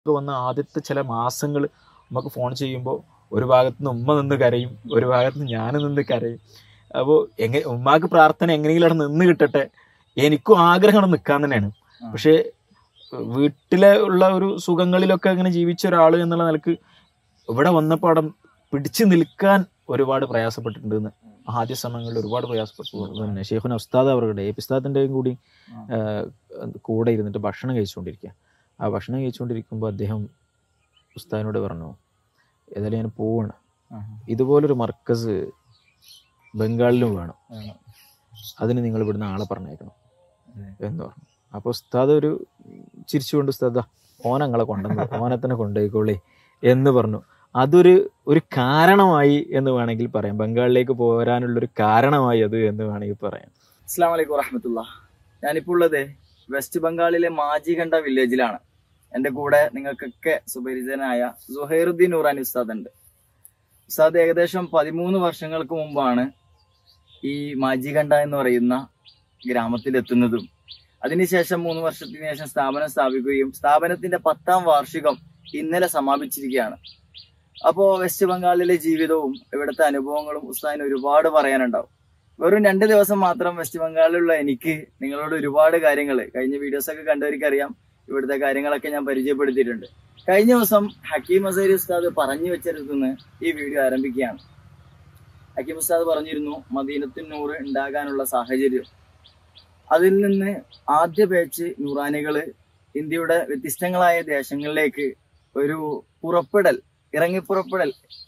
ഒക്കെ വന്ന ആദ്യത്തെ ചില മാസങ്ങൾ നമുക്ക് ഫോൺ ചെയ്യുമ്പോൾ ഒരു ഭാഗത്ത് നിന്ന് ഉമ്മ നിന്ന് കരയും ഒരു ഭാഗത്ത് നിന്ന് ഞാൻ നിന്ന് കരയും അപ്പോൾ എങ്ങനെ ഉമ്മാക്ക് പ്രാർത്ഥന എങ്ങനെയെങ്കിലും അവിടെ നിന്ന് കിട്ടട്ടെ എനിക്കും ആഗ്രഹം അവിടെ നിൽക്കാൻ തന്നെയാണ് പക്ഷേ വീട്ടിലെ ഉള്ള ഒരു സുഖങ്ങളിലൊക്കെ അങ്ങനെ ജീവിച്ച ഒരാൾ എന്നുള്ള നിലക്ക് ഇവിടെ വന്നപ്പോൾ അവിടെ പിടിച്ചു നിൽക്കാൻ ഒരുപാട് പ്രയാസപ്പെട്ടിട്ടുണ്ട് എന്ന് ആദ്യ സമയങ്ങളിൽ ഒരുപാട് പ്രയാസപ്പെട്ടു പിന്നെ ഷെയ്ഖുന ഉസ്താദ് അവരുടെ എ പി ഉസ്താദിൻ്റെയും കൂടി ആ, കൂടെ ഇരുന്നിട്ട് ഭക്ഷണം കഴിച്ചുകൊണ്ടിരിക്കുക ആ ഭക്ഷണം കഴിച്ചുകൊണ്ടിരിക്കുമ്പോൾ അദ്ദേഹം ഉസ്താദിനോട് പറഞ്ഞു ഏതായാലും ഞാൻ പോവാണ് ഇതുപോലൊരു മർക്കസ് ബംഗാളിലും വേണം അതിന് നിങ്ങൾ ഇവിടുന്ന് ആളെ പറഞ്ഞേക്കണം എന്ന് പറഞ്ഞു അപ്പോൾ ഉസ്താദ് ഒരു ചിരിച്ചുകൊണ്ട് ഉസ്താദ് "ദാ, ഓനെ ഞങ്ങളെ കൊണ്ടുവന്നു ഓനെ തന്നെ കൊണ്ടുപോയിക്കോളി എന്ന് പറഞ്ഞു അതൊരു ഒരു കാരണമായി എന്ന് വേണമെങ്കിൽ പറയാം ബംഗാളിലേക്ക് പോരാനുള്ളൊരു കാരണമായി അത് എന്ന് വേണമെങ്കിൽ പറയാം അസ്സാം വലൈക്കും വറഹമത്തുള്ള ഞാനിപ്പോൾ ഉള്ളത് വെസ്റ്റ് ബംഗാളിലെ മാജികണ്ട വില്ലേജിലാണ് എൻ്റെ കൂടെ നിങ്ങൾക്കൊക്കെ സുപരിചിതനായ സുഹൈറുദ്ദീൻ നൂറാനി ഉസ്താദ് ഉണ്ട് ഉസ്താദ് ഏകദേശം പതിമൂന്ന് വർഷങ്ങൾക്ക് മുമ്പാണ് ഈ മാജികണ്ട എന്ന് പറയുന്ന ഗ്രാമത്തിലെത്തുന്നതും അതിനുശേഷം മൂന്ന് വർഷത്തിന് ശേഷം സ്ഥാപനം സ്ഥാപിക്കുകയും സ്ഥാപനത്തിന്റെ പത്താം വാർഷികം ഇന്നലെ സമാപിച്ചിരിക്കുകയാണ് അപ്പോൾ വെസ്റ്റ് ബംഗാളിലെ ജീവിതവും ഇവിടുത്തെ അനുഭവങ്ങളും ഉസ്താദിന് ഒരുപാട് പറയാനുണ്ടാവും വെറും രണ്ട് ദിവസം മാത്രം വെസ്റ്റ് ബംഗാളിലുള്ള എനിക്ക് നിങ്ങളോട് ഒരുപാട് കാര്യങ്ങൾ കഴിഞ്ഞ വീഡിയോസ് ഒക്കെ കണ്ടവർക്ക് അറിയാം ഇവിടുത്തെ കാര്യങ്ങളൊക്കെ ഞാൻ പരിചയപ്പെടുത്തിയിട്ടുണ്ട് കഴിഞ്ഞ ദിവസം ഹക്കീം അസൈരി ഉസ്താദ് പറഞ്ഞു വെച്ചിരുന്ന് ഈ വീഡിയോ ആരംഭിക്കുകയാണ് ഹക്കീം ഉസ്താദ് പറഞ്ഞിരുന്നു മദീനത്തിൻ നൂറ് ഉണ്ടാകാനുള്ള സാഹചര്യം അതിൽ നിന്ന് ആദ്യ ബാച്ച് നൂറാനികള് ഇന്ത്യയുടെ വ്യത്യസ്തങ്ങളായ ദേശങ്ങളിലേക്ക് ഒരു പുറപ്പെടൽ ഇറങ്ങിപ്പുറപ്പെടൽ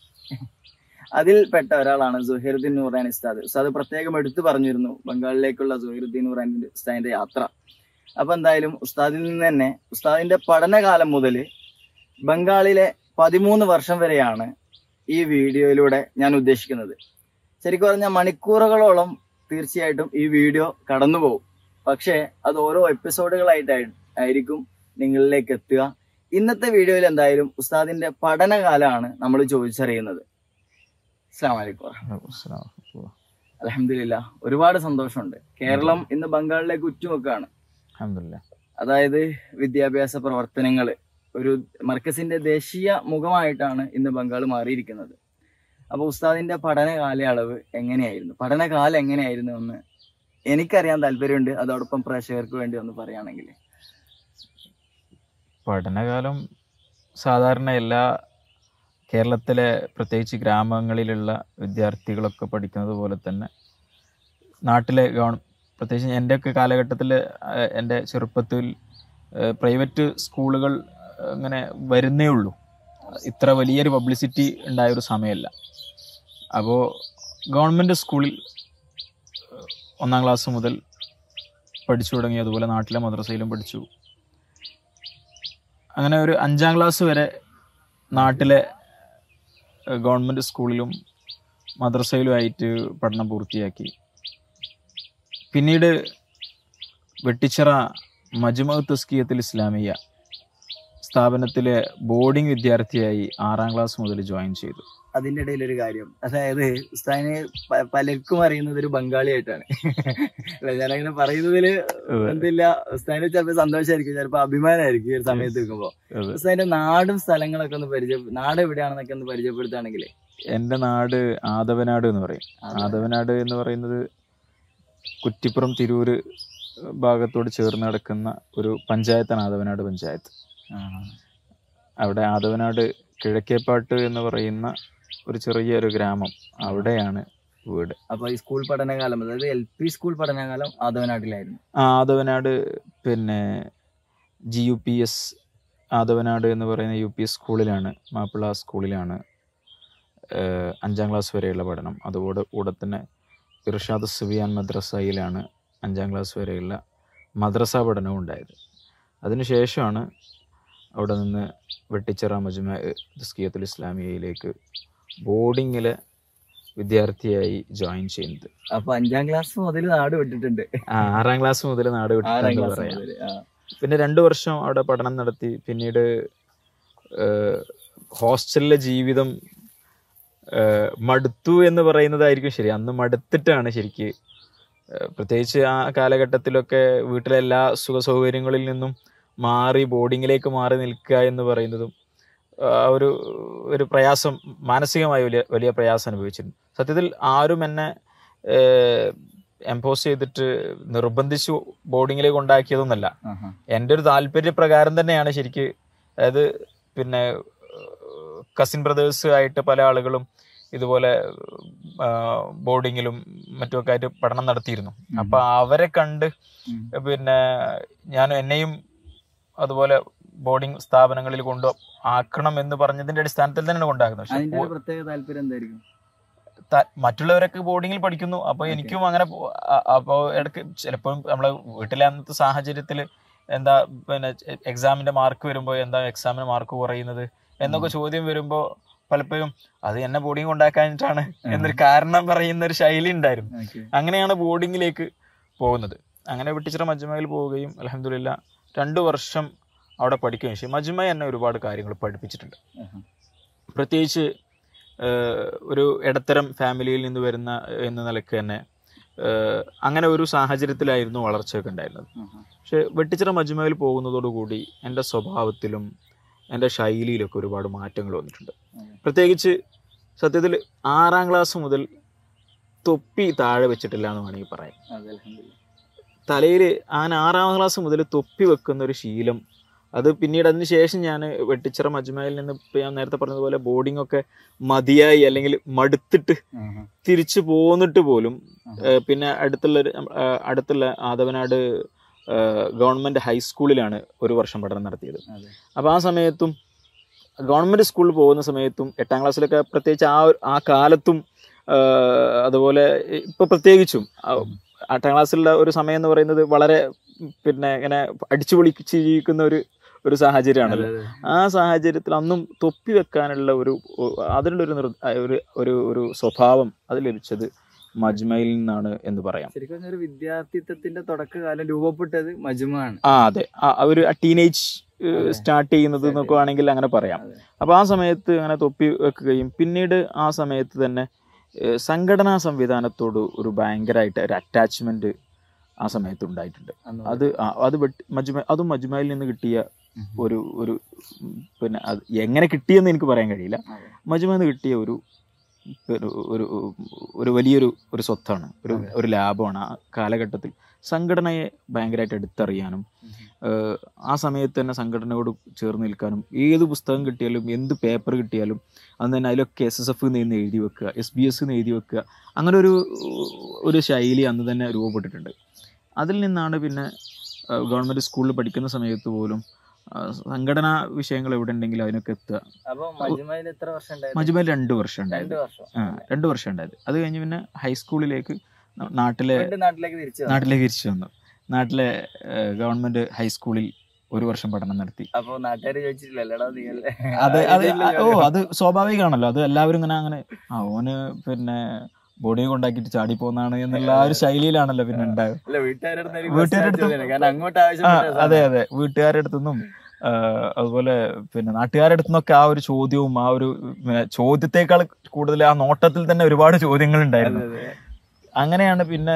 അതിൽ പെട്ട ഒരാളാണ് സുഹൈറുദ്ദീൻ നൂറാനി ഉസ്താദ് ഉസ്താദ് പ്രത്യേകം എടുത്തു പറഞ്ഞിരുന്നു ബംഗാളിലേക്കുള്ള സുഹൈറുദ്ദീൻ നൂറാനി ഉസ്താദിന്റെ യാത്ര അപ്പൊ എന്തായാലും ഉസ്താദിൽ നിന്ന് തന്നെ ഉസ്താദിന്റെ പഠനകാലം മുതൽ ബംഗാളിലെ പതിമൂന്ന് വർഷം വരെയാണ് ഈ വീഡിയോയിലൂടെ ഞാൻ ഉദ്ദേശിക്കുന്നത് ശരിക്കും പറഞ്ഞാൽ മണിക്കൂറുകളോളം തീർച്ചയായിട്ടും ഈ വീഡിയോ കടന്നു പോകും പക്ഷേ അത് ഓരോ എപ്പിസോഡുകളായിട്ടായി ആയിരിക്കും നിങ്ങളിലേക്ക് എത്തുക ഇന്നത്തെ വീഡിയോയിൽ എന്തായാലും ഉസ്താദിന്റെ പഠനകാലമാണ് നമ്മൾ ചോദിച്ചറിയുന്നത് അസ്സാം വലൈക്കും അലഹമില്ല ഒരുപാട് സന്തോഷമുണ്ട് കേരളം ഇന്ന് ബംഗാളിലേക്ക് ഉറ്റുനോക്കുകയാണ് അഹമ്മദില്ല അതായത് വിദ്യാഭ്യാസ പ്രവർത്തനങ്ങൾ ഒരു മർക്കസിന്റെ ദേശീയ മുഖമായിട്ടാണ് ഇന്ന് ബംഗാൾ മാറിയിരിക്കുന്നത് അപ്പൊ ഉസ്താദിന്റെ പഠന കാലയളവ് എങ്ങനെയായിരുന്നു പഠനകാലം എങ്ങനെയായിരുന്നു എന്ന് എനിക്കറിയാൻ താല്പര്യമുണ്ട് അതോടൊപ്പം പ്രേക്ഷകർക്ക് വേണ്ടി ഒന്ന് പറയുകയാണെങ്കിൽ പഠനകാലം സാധാരണ എല്ലാ കേരളത്തിലെ പ്രത്യേകിച്ച് ഗ്രാമങ്ങളിലുള്ള വിദ്യാർത്ഥികളൊക്കെ പഠിക്കുന്നത് പോലെ തന്നെ നാട്ടിലെ ഗവൺ പ്രത്യേകിച്ച് എൻ്റെയൊക്കെ കാലഘട്ടത്തിൽ എൻ്റെ ചെറുപ്പത്തിൽ പ്രൈവറ്റ് സ്കൂളുകൾ അങ്ങനെ വരുന്നേ ഉള്ളൂ ഇത്ര വലിയൊരു പബ്ലിസിറ്റി ഉണ്ടായ ഒരു സമയമല്ല അപ്പോൾ ഗവൺമെൻറ് സ്കൂളിൽ ഒന്നാം ക്ലാസ് മുതൽ പഠിച്ചു തുടങ്ങി അതുപോലെ നാട്ടിലെ മദ്രസയിലും പഠിച്ചു അങ്ങനെ ഒരു അഞ്ചാം ക്ലാസ് വരെ നാട്ടിലെ ഏഹ്, ഗവൺമെൻറ് സ്കൂളിലും മദ്രസയിലുമായിട്ട് പഠനം പൂർത്തിയാക്കി പിന്നീട് വെട്ടിച്ചിറ മജ്മഹ് തസ്കിയത്തിൽ ഇസ്ലാമിയ സ്ഥാപനത്തിലെ ബോർഡിംഗ് വിദ്യാർത്ഥിയായി ആറാം ക്ലാസ് മുതൽ ജോയിൻ ചെയ്തു അതിന്റെ ഇടയിൽ ഒരു കാര്യം അതായത് ഉസ്താദിനെ പ- പലർക്കും അറിയുന്നത് ഒരു ബംഗാളിയായിട്ടാണ് അല്ല ഞാനങ്ങനെ പറയുന്നതില് എന്തില്ല ഉസ്താദിന് ചിലപ്പോ സന്തോഷമായിരിക്കും ചിലപ്പോ അഭിമാനമായിരിക്കും ഈ ഒരു സമയത്ത് നിൽക്കുമ്പോ അതെ. ഉസ്താദിന്റെ നാടും സ്ഥലങ്ങളൊക്കെ ഒന്ന് പരിചയ നാട് എവിടെയാണെന്നൊക്കെ ഒന്ന് പരിചയപ്പെടുത്തുകയാണെങ്കിലേ എൻ്റെ നാട് ആദവനാട് എന്ന് പറയും ആദവനാട് എന്ന് പറയുന്നത് കുറ്റിപ്പുറം തിരൂര് ഭാഗത്തോട് ചേർന്ന് കിടക്കുന്ന ഒരു പഞ്ചായത്താണ് ആദവനാട് പഞ്ചായത്ത് അവിടെ ആദവനാട് കിഴക്കേപ്പാട്ട് എന്ന് പറയുന്ന ഒരു ചെറിയൊരു ഗ്രാമം അവിടെയാണ് വീട് അപ്പൊ ഈ സ്കൂൾ പഠനകാലം അതായത് എൽ പി സ്കൂൾ പഠനകാലം ആദവനാട്ടിലായിരുന്നു ആ ആദവനാട് പിന്നെ G U P S Adavanad എന്ന് പറയുന്ന യു പി എസ് സ്കൂളിലാണ് മാപ്പിള സ്കൂളിലാണ് ഏഹ്, അഞ്ചാം ക്ലാസ് വരെയുള്ള പഠനം അതുകൂടെ കൂടെ തന്നെ ഇർഷാദ് സുബിയാൻ മദ്രസയിലാണ് അഞ്ചാം ക്ലാസ് വരെയുള്ള മദ്രസ പഠനവും ഉണ്ടായത് അതിനുശേഷമാണ് അവിടെ നിന്ന് വെട്ടിച്ചിറ മജ്മ തസ്കിയത്തുൽ ഇസ്ലാമിയയിലേക്ക് ബോർഡിങ്ങിലെ വിദ്യാർത്ഥിയായി ജോയിൻ ചെയ്യുന്നത് അപ്പൊ അഞ്ചാം ക്ലാസ് മുതൽ നാട് വിട്ടിട്ടുണ്ട് ആ, ആറാം ക്ലാസ് മുതൽ നാട് ആറാം വിട്ടിട്ടെന്ന് ക്ലാസ് പറയാം മുതൽ പിന്നെ രണ്ടു വർഷം അവിടെ പഠനം നടത്തി പിന്നീട് ഹോസ്റ്റലിലെ ജീവിതം ഏഹ്, മടുത്തു എന്ന് പറയുന്നതായിരിക്കും ശരി അന്ന് മടുത്തിട്ടാണ് ശരിക്ക് ഏഹ്, പ്രത്യേകിച്ച് ആ കാലഘട്ടത്തിലൊക്കെ വീട്ടിലെ എല്ലാ സുഖ സൗകര്യങ്ങളിൽ നിന്നും മാറി ബോർഡിങ്ങിലേക്ക് മാറി നിൽക്കുക എന്ന് പറയുന്നതും ആ, ഒരു ഒരു പ്രയാസം മാനസികമായി വലിയ വലിയ പ്രയാസം അനുഭവിച്ചിരുന്നു സത്യത്തിൽ ആരും എന്നെ എംപോസ് ചെയ്തിട്ട് നിർബന്ധിച്ചു ബോർഡിങ്ങിലേക്ക് ഉണ്ടാക്കിയതൊന്നല്ല ആഹാ. എൻ്റെ ഒരു താല്പര്യപ്രകാരം തന്നെയാണ് ശരിക്ക് അതായത് പിന്നെ കസിൻ ബ്രദേഴ്സ് ആയിട്ട് പല ആളുകളും ഇതുപോലെ ആ, ബോർഡിങ്ങിലും മറ്റുമൊക്കെ ആയിട്ട് പഠനം നടത്തിയിരുന്നു അപ്പൊ അവരെ കണ്ട് ഉം. പിന്നെ ഞാൻ എന്നെയും അതുപോലെ ബോർഡിംഗ് സ്ഥാപനങ്ങളിൽ കൊണ്ട് ആക്കണം എന്ന് പറഞ്ഞതിന്റെ അടിസ്ഥാനത്തിൽ തന്നെയാണ് കൊണ്ടാക്കുന്നത് പക്ഷെ അതിന്റെ ഒരു പ്രത്യേക താല്പര്യം എന്തായിരിക്കും ത- മറ്റുള്ളവരൊക്കെ ബോർഡിങ്ങിൽ പഠിക്കുന്നു അപ്പൊ എനിക്കും അങ്ങനെ പോ- അ- അപ്പൊ ഇടയ്ക്ക് ചിലപ്പോൾ നമ്മളെ വീട്ടിലെ അന്നത്തെ സാഹചര്യത്തിൽ എന്താ പിന്നെ എക്സാമിന്റെ മാർക്ക് വരുമ്പോൾ എന്താ എക്സാമിന് മാർക്ക് കുറയുന്നത് എന്നൊക്കെ ചോദ്യം വരുമ്പോ പലപ്പോഴും അത് എന്നെ ബോർഡിങ് കൊണ്ടാക്കാനിട്ടാണ് എന്നൊരു കാരണം പറയുന്ന ഒരു ശൈലി ഉണ്ടായിരുന്നു ഓക്കെ അങ്ങനെയാണ് ബോർഡിങ്ങിലേക്ക് പോകുന്നത് അങ്ങനെ വെട്ടിച്ചിറ മജ്മയിൽ പോവുകയും അലഹമില്ല രണ്ടു വർഷം അവിടെ പഠിക്കുകയും ചെയ്യും മജ്മ എന്നെ ഒരുപാട് കാര്യങ്ങൾ പഠിപ്പിച്ചിട്ടുണ്ട് പ്രത്യേകിച്ച് ഏഹ്, ഒരു ഇടത്തരം ഫാമിലിയിൽ നിന്ന് വരുന്ന എന്ന നിലയ്ക്ക് തന്നെ ഏഹ്, അങ്ങനെ ഒരു സാഹചര്യത്തിലായിരുന്നു വളർച്ചയൊക്കെ ഉണ്ടായിരുന്നത് പക്ഷെ വെട്ടിച്ചിറ മജ്മയിൽ പോകുന്നതോടുകൂടി എൻ്റെ സ്വഭാവത്തിലും എൻ്റെ ശൈലിയിലൊക്കെ ഒരുപാട് മാറ്റങ്ങൾ വന്നിട്ടുണ്ട് പ്രത്യേകിച്ച് സത്യത്തിൽ ആറാം ക്ലാസ് മുതൽ തൊപ്പി താഴെ വെച്ചിട്ടില്ല എന്ന് വേണമെങ്കിൽ പറയാം അതെ അൽഹംദുലില്ലാ. തലയിൽ ഞാൻ ആറാം ക്ലാസ് മുതൽ തൊപ്പി വെക്കുന്ന ഒരു ശീലം അത് പിന്നീട് അതിന് ശേഷം ഞാൻ വെട്ടിച്ചിറ മജ്മയിൽ നിന്ന് ഇപ്പൊ ഞാൻ നേരത്തെ പറഞ്ഞതുപോലെ ബോർഡിംഗ് ഒക്കെ മതിയായി അല്ലെങ്കിൽ മടുത്തിട്ട് ആഹാ. തിരിച്ചു പോന്നിട്ട് പോലും ആഹാ. ഏഹ് പിന്നെ അടുത്തുള്ള ഒരു, ഏഹ് അടുത്തുള്ള ആദവനാട് ഏഹ് ഗവൺമെന്റ് ഹൈസ്കൂളിലാണ് ഒരു വർഷം പഠനം നടത്തിയത് അതെ. അപ്പൊ ആ സമയത്തും ഗവൺമെന്റ് സ്കൂളിൽ പോകുന്ന സമയത്തും എട്ടാം ക്ലാസ്സിലൊക്കെ പ്രത്യേകിച്ച് ആ ഒരു- ആ കാലത്തും ഏഹ് അതുപോലെ ഇപ്പൊ പ്രത്യേകിച്ചും ആ എട്ടാം ക്ലാസ്സിലുള്ള ഒരു സമയം എന്ന് പറയുന്നത് വളരെ പിന്നെ ഇങ്ങനെ അടിച്ചു പൊളിച്ച് ജീവിക്കുന്ന ഒരു ഒരു സാഹചര്യമാണല്ലോ അതെ, അതെ. ആ സാഹചര്യത്തിൽ അന്നും തൊപ്പി വെക്കാനുള്ള ഒരു അതിനുള്ള ഒരു നിർ- ഒരു ഒരു ഒരു സ്വഭാവം അത് ലഭിച്ചത് മജ്മയിൽ നിന്നാണ് എന്ന് പറയാം ശരിക്കും പറഞ്ഞാ ഒരു വിദ്യാർത്ഥിത്വത്തിന്റെ തുടക്കകാലം രൂപപ്പെട്ടത് മജുമാണ് ആ അതെ ആ ഒരു ടീനേജ് അതെ. സ്റ്റാർട്ട് ചെയ്യുന്നത് Start എന്നൊക്കെ വേണമെങ്കിൽ അങ്ങനെ പറയാം അതെ. അപ്പൊ ആ സമയത്ത് അങ്ങനെ തൊപ്പി വെക്കുകയും പിന്നീട് ആ സമയത്ത് തന്നെ ഏഹ്, സംഘടനാ സംവിധാനത്തോട് ഒരു ഭയങ്കരമായിട്ട് ഒരു അറ്റാച്ച്മെന്റ് ആ സമയത്ത് ഉണ്ടായിട്ടുണ്ട് അന്ന് അത് ആ- അത് വെട്ടി- മജ്മ അതും മജ്മയിൽ നിന്ന് കിട്ടിയ ഉം. ഒരു ഒരു ഉം, പിന്നെ അത് എങ്ങനെ കിട്ടിയെന്ന് എനിക്ക് പറയാൻ കഴിയില്ല അതെ. മജ്മയിൽ നിന്ന് കിട്ടിയ ഒരു ഒരു ഒരു ഒരു വലിയൊരു ഒരു സ്വത്താണ് ഒരു അതെ. ഒരു ലാഭമാണ് ആ കാലഘട്ടത്തിൽ സംഘടനയെ ഭയങ്കരമായിട്ട് എടുത്തറിയാനും ഉം. ഏഹ് ആ സമയത്ത് തന്നെ സംഘടനയോട് ചേർന്ന് നിൽക്കാനും ഏത് പുസ്തകം കിട്ടിയാലും എന്ത് പേപ്പർ കിട്ടിയാലും അന്ന് തന്നെ അതിലൊക്കെ എസ് എസ് എഫ് എന്ന് എഴുതി വെക്കുക എസ് ബി എസ് എന്ന് എഴുതി വെക്കുക അങ്ങനെ ഒരു ഒരു ശൈലി അന്ന് തന്നെ രൂപപ്പെട്ടിട്ടുണ്ട് അതിൽ നിന്നാണ് പിന്നെ ഏഹ് ഗവൺമെൻറ് സ്കൂളിൽ പഠിക്കുന്ന സമയത്ത് പോലും ആ, സംഘടനാ വിഷയങ്ങൾ എവിടെ ഉണ്ടെങ്കിലും അതിനൊക്കെ എത്തുക അപ്പൊ മജുമയിൽ എത്ര വർഷം ഉണ്ടായിരുന്നു മജുമയിൽ രണ്ട് വർഷം ഉണ്ടായത് രണ്ട് വർഷം ആ രണ്ട് വർഷം ഉണ്ടായത് അത് കഴിഞ്ഞ് പിന്നെ ഹൈസ്കൂളിലേക്ക് ന- നാട്ടിലെ വീണ്ടും നാട്ടിലേക്ക് തിരിച്ചു വന്നു. നാട്ടിലേക്ക് തിരിച്ചു വന്നു നാട്ടിലെ ഏഹ്, ഗവൺമെന്റ് ഹൈസ്കൂളിൽ ഒരു വർഷം പഠനം നടത്തി അപ്പൊ നാട്ടുകാർ ചോദിച്ചിട്ടില്ലല്ലേടാ നീ അല്ലേ അത് അത് ഓ അത് സ്വാഭാവികമാണല്ലോ അത് എല്ലാവരും ഇങ്ങനെ അങ്ങനെ ആ ഓന് പിന്നെ ബോഡി കൊണ്ടാക്കിയിട്ട് ചാടി പോകുന്നതാണ് എന്നുള്ള ആ ഒരു ശൈലിയിലാണല്ലോ പിന്നെ ഉണ്ടായത് അല്ല വീട്ടുകാരുടെ അടുത്ത് എനിക്ക് വീട്ടുകാരുടെ question അടുത്ത് ചോദിച്ചില്ല. കാരണം അങ്ങോട്ട് ആ ആവശ്യം അതെ അതെ വീട്ടുകാരുടെ അടുത്തുനിന്നും ആ, അതുപോലെ പിന്നെ നാട്ടുകാരുടെ അടുത്തുനിന്നൊക്കെ ആ ഒരു ചോദ്യവും ആ ഒരു പിന്നെ ചോദ്യത്തെക്കാൾ കൂടുതൽ ആ നോട്ടത്തിൽ തന്നെ ഒരുപാട് ചോദ്യങ്ങൾ ഉണ്ടായിരുന്നു അങ്ങനെയാണ് പിന്നെ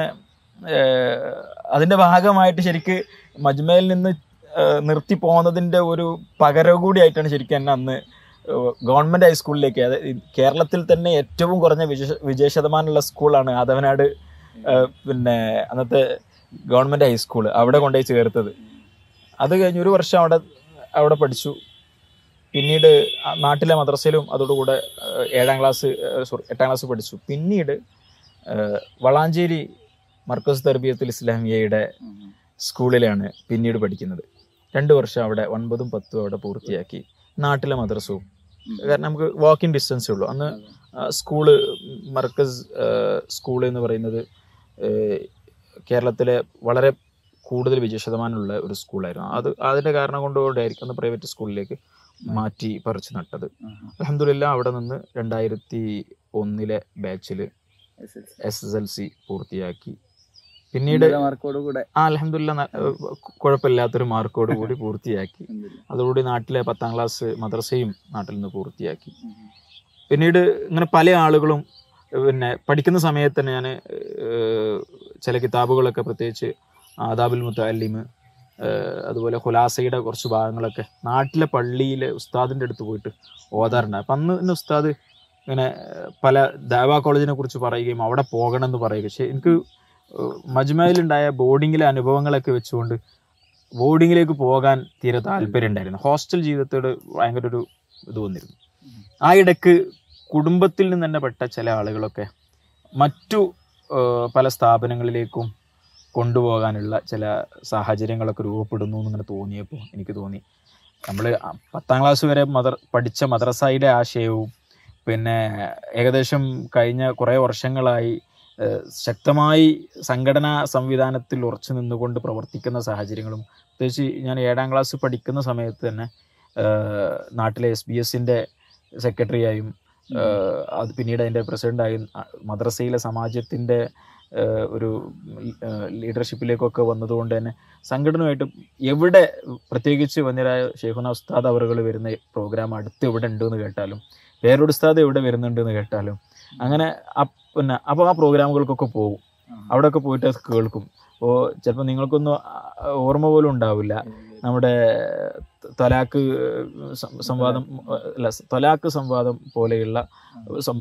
ഏഹ്, അതിന്റെ ഭാഗമായിട്ട് ശരിക്ക് മജ്മയിൽ നിന്ന് ഏഹ്, നിർത്തി പോകുന്നതിന്റെ ഒരു പകരം കൂടിയായിട്ടാണ് ശരിക്കും എന്നെ അന്ന് ഏഹ്, ഗവൺമെന്റ് ഹൈസ്കൂളിലേക്ക് അതായത് ഈ കേരളത്തിൽ തന്നെ ഏറ്റവും കുറഞ്ഞ വിജയ വിജയ ശതമാനമുള്ള സ്കൂളാണ് ആദവനാട് ഏഹ്, പിന്നെ അന്നത്തെ ഗവൺമെന്റ് ഹൈസ്കൂൾ അവിടെ കൊണ്ടുപോയി ചേർത്തത് അത് കഴിഞ്ഞ് ഒരു വർഷം അവിടെ അവിടെ പഠിച്ചു പിന്നീട് ആ നാട്ടിലെ മദ്രസയിലും അതോടുകൂടെ ഏഹ്, ഏഴാം ക്ലാസ് സോറി എട്ടാം ക്ലാസ് പഠിച്ചു പിന്നീട് ഏഹ്, വളാഞ്ചേരി മർക്കസ് തർബിയത്തുൽ ഇസ്ലാമിയയുടെ സ്കൂളിലാണ് പിന്നീട് പഠിക്കുന്നത് രണ്ട് വർഷം അവിടെ ഒൻപതും പത്തും അവിടെ പൂർത്തിയാക്കി നാട്ടിലെ മദ്രസവും കാരണം നമുക്ക് വാക്കിംഗ് ഡിസ്റ്റൻസേ ഉള്ളൂ അന്ന് ആ, സ്കൂള് മർക്കസ് സ്കൂൾ എന്ന് പറയുന്നത് ഏഹ്, കേരളത്തിലെ വളരെ കൂടുതൽ വിജയ ശതമാനമുള്ള ഒരു സ്കൂളായിരുന്നു അത് അതിന്റെ കാരണം കൊണ്ടുകൊണ്ടായിരിക്കും അന്ന് പ്രൈവറ്റ് സ്കൂളിലേക്ക് മാറ്റി പറിച്ചു നട്ടത് അലഹമില്ല അവിടെ നിന്ന് രണ്ടായിരത്തി ഒന്നിലെ ബാച്ചിൽ എസ് എസ് എൽ സി പൂർത്തിയാക്കി പിന്നീട് മാർക്കോട് കൂടെ ആ അലഹമില്ല കുഴപ്പമില്ലാത്തൊരു മാർക്കോട് കൂടി പൂർത്തിയാക്കി അതോടുകൂടി നാട്ടിലെ പത്താം ക്ലാസ് മദ്രസയും നാട്ടിൽ നിന്ന് പൂർത്തിയാക്കി പിന്നീട് ഇങ്ങനെ പല ആളുകളും പിന്നെ പഠിക്കുന്ന സമയത്ത് തന്നെ ഞാൻ ചില കിതാബുകളൊക്കെ പ്രത്യേകിച്ച് ആദാബുൽ മുത്തല്ലിമ് ഏഹ് അതുപോലെ ഹുലാസയുടെ കുറച്ച് ഭാഗങ്ങളൊക്കെ നാട്ടിലെ പള്ളിയിലെ ഉസ്താദിൻ്റെ അടുത്ത് പോയിട്ട് ഓതാറുണ്ട് അപ്പം അന്ന് തന്നെ ഉസ്താദ് ഇങ്ങനെ ഏഹ് പല ദേവാ കോളേജിനെ കുറിച്ച് പറയുകയും അവിടെ പോകണം എന്ന് പറയുകയും പക്ഷേ എനിക്ക് ഏഹ് മജ്മയിലുണ്ടായ ബോർഡിങ്ങിലെ അനുഭവങ്ങളൊക്കെ വെച്ചുകൊണ്ട് ബോർഡിങ്ങിലേക്ക് പോകാൻ തീരെ താല്പര്യം ഉണ്ടായിരുന്നു ഹോസ്റ്റൽ ജീവിതത്തോട് ഭയങ്കര ഒരു ഇത് വന്നിരുന്നു ആ ഇടയ്ക്ക് കുടുംബത്തിൽ നിന്ന് തന്നെ പെട്ട ചില ആളുകളൊക്കെ മറ്റു ഏഹ് പല സ്ഥാപനങ്ങളിലേക്കും കൊണ്ടുപോകാനുള്ള ചില സാഹചര്യങ്ങളൊക്കെ രൂപപ്പെടുന്നു എന്നിങ്ങനെ തോന്നിയപ്പോൾ എനിക്ക് തോന്നി നമ്മൾ പത്താം ക്ലാസ് വരെ മദർ പഠിച്ച മദ്രസയുടെ ആശയവും പിന്നെ ഏകദേശം കഴിഞ്ഞ കുറേ വർഷങ്ങളായി ഏഹ് ശക്തമായി സംഘടനാ സംവിധാനത്തിൽ ഉറച്ചു നിന്നുകൊണ്ട് പ്രവർത്തിക്കുന്ന സാഹചര്യങ്ങളും പ്രത്യേകിച്ച് ഞാൻ ഏഴാം ക്ലാസ് പഠിക്കുന്ന സമയത്ത് തന്നെ ഏഹ് നാട്ടിലെ എസ് ബി എസിൻ്റെ സെക്രട്ടറിയായും ഏഹ് അത് പിന്നീട് അതിൻ്റെ പ്രസിഡൻ്റായും മദ്രസയിലെ സമാജത്തിൻ്റെ ഏഹ് ഒരു ഏഹ് ലീഡർഷിപ്പിലേക്കൊക്കെ വന്നതുകൊണ്ട് തന്നെ സംഘടനയായിട്ട് എവിടെ പ്രത്യേകിച്ച് വന്യരായ ഷെയ്ഖുന ഉസ്താദ് അവറുകൾ വരുന്ന പ്രോഗ്രാം അടുത്ത് എവിടെ ഉണ്ട് എന്ന് കേട്ടാലും വേറൊരു ഉസ്താദ് എവിടെ വരുന്നുണ്ട് എന്ന് കേട്ടാലും അങ്ങനെ അപ്പ് പിന്നെ അപ്പോൾ ആ പ്രോഗ്രാമുകൾക്കൊക്കെ പോകും അവിടെയൊക്കെ പോയിട്ട് അത് കേൾക്കും അപ്പോൾ ചിലപ്പോൾ നിങ്ങൾക്കൊന്നും ആ, ഓർമ്മ പോലും ഉണ്ടാവില്ല നമ്മുടെ തൊലാക്ക് സം- സംവാദം അല്ല തൊലാക്ക് സംവാദം പോലെയുള്ള സം-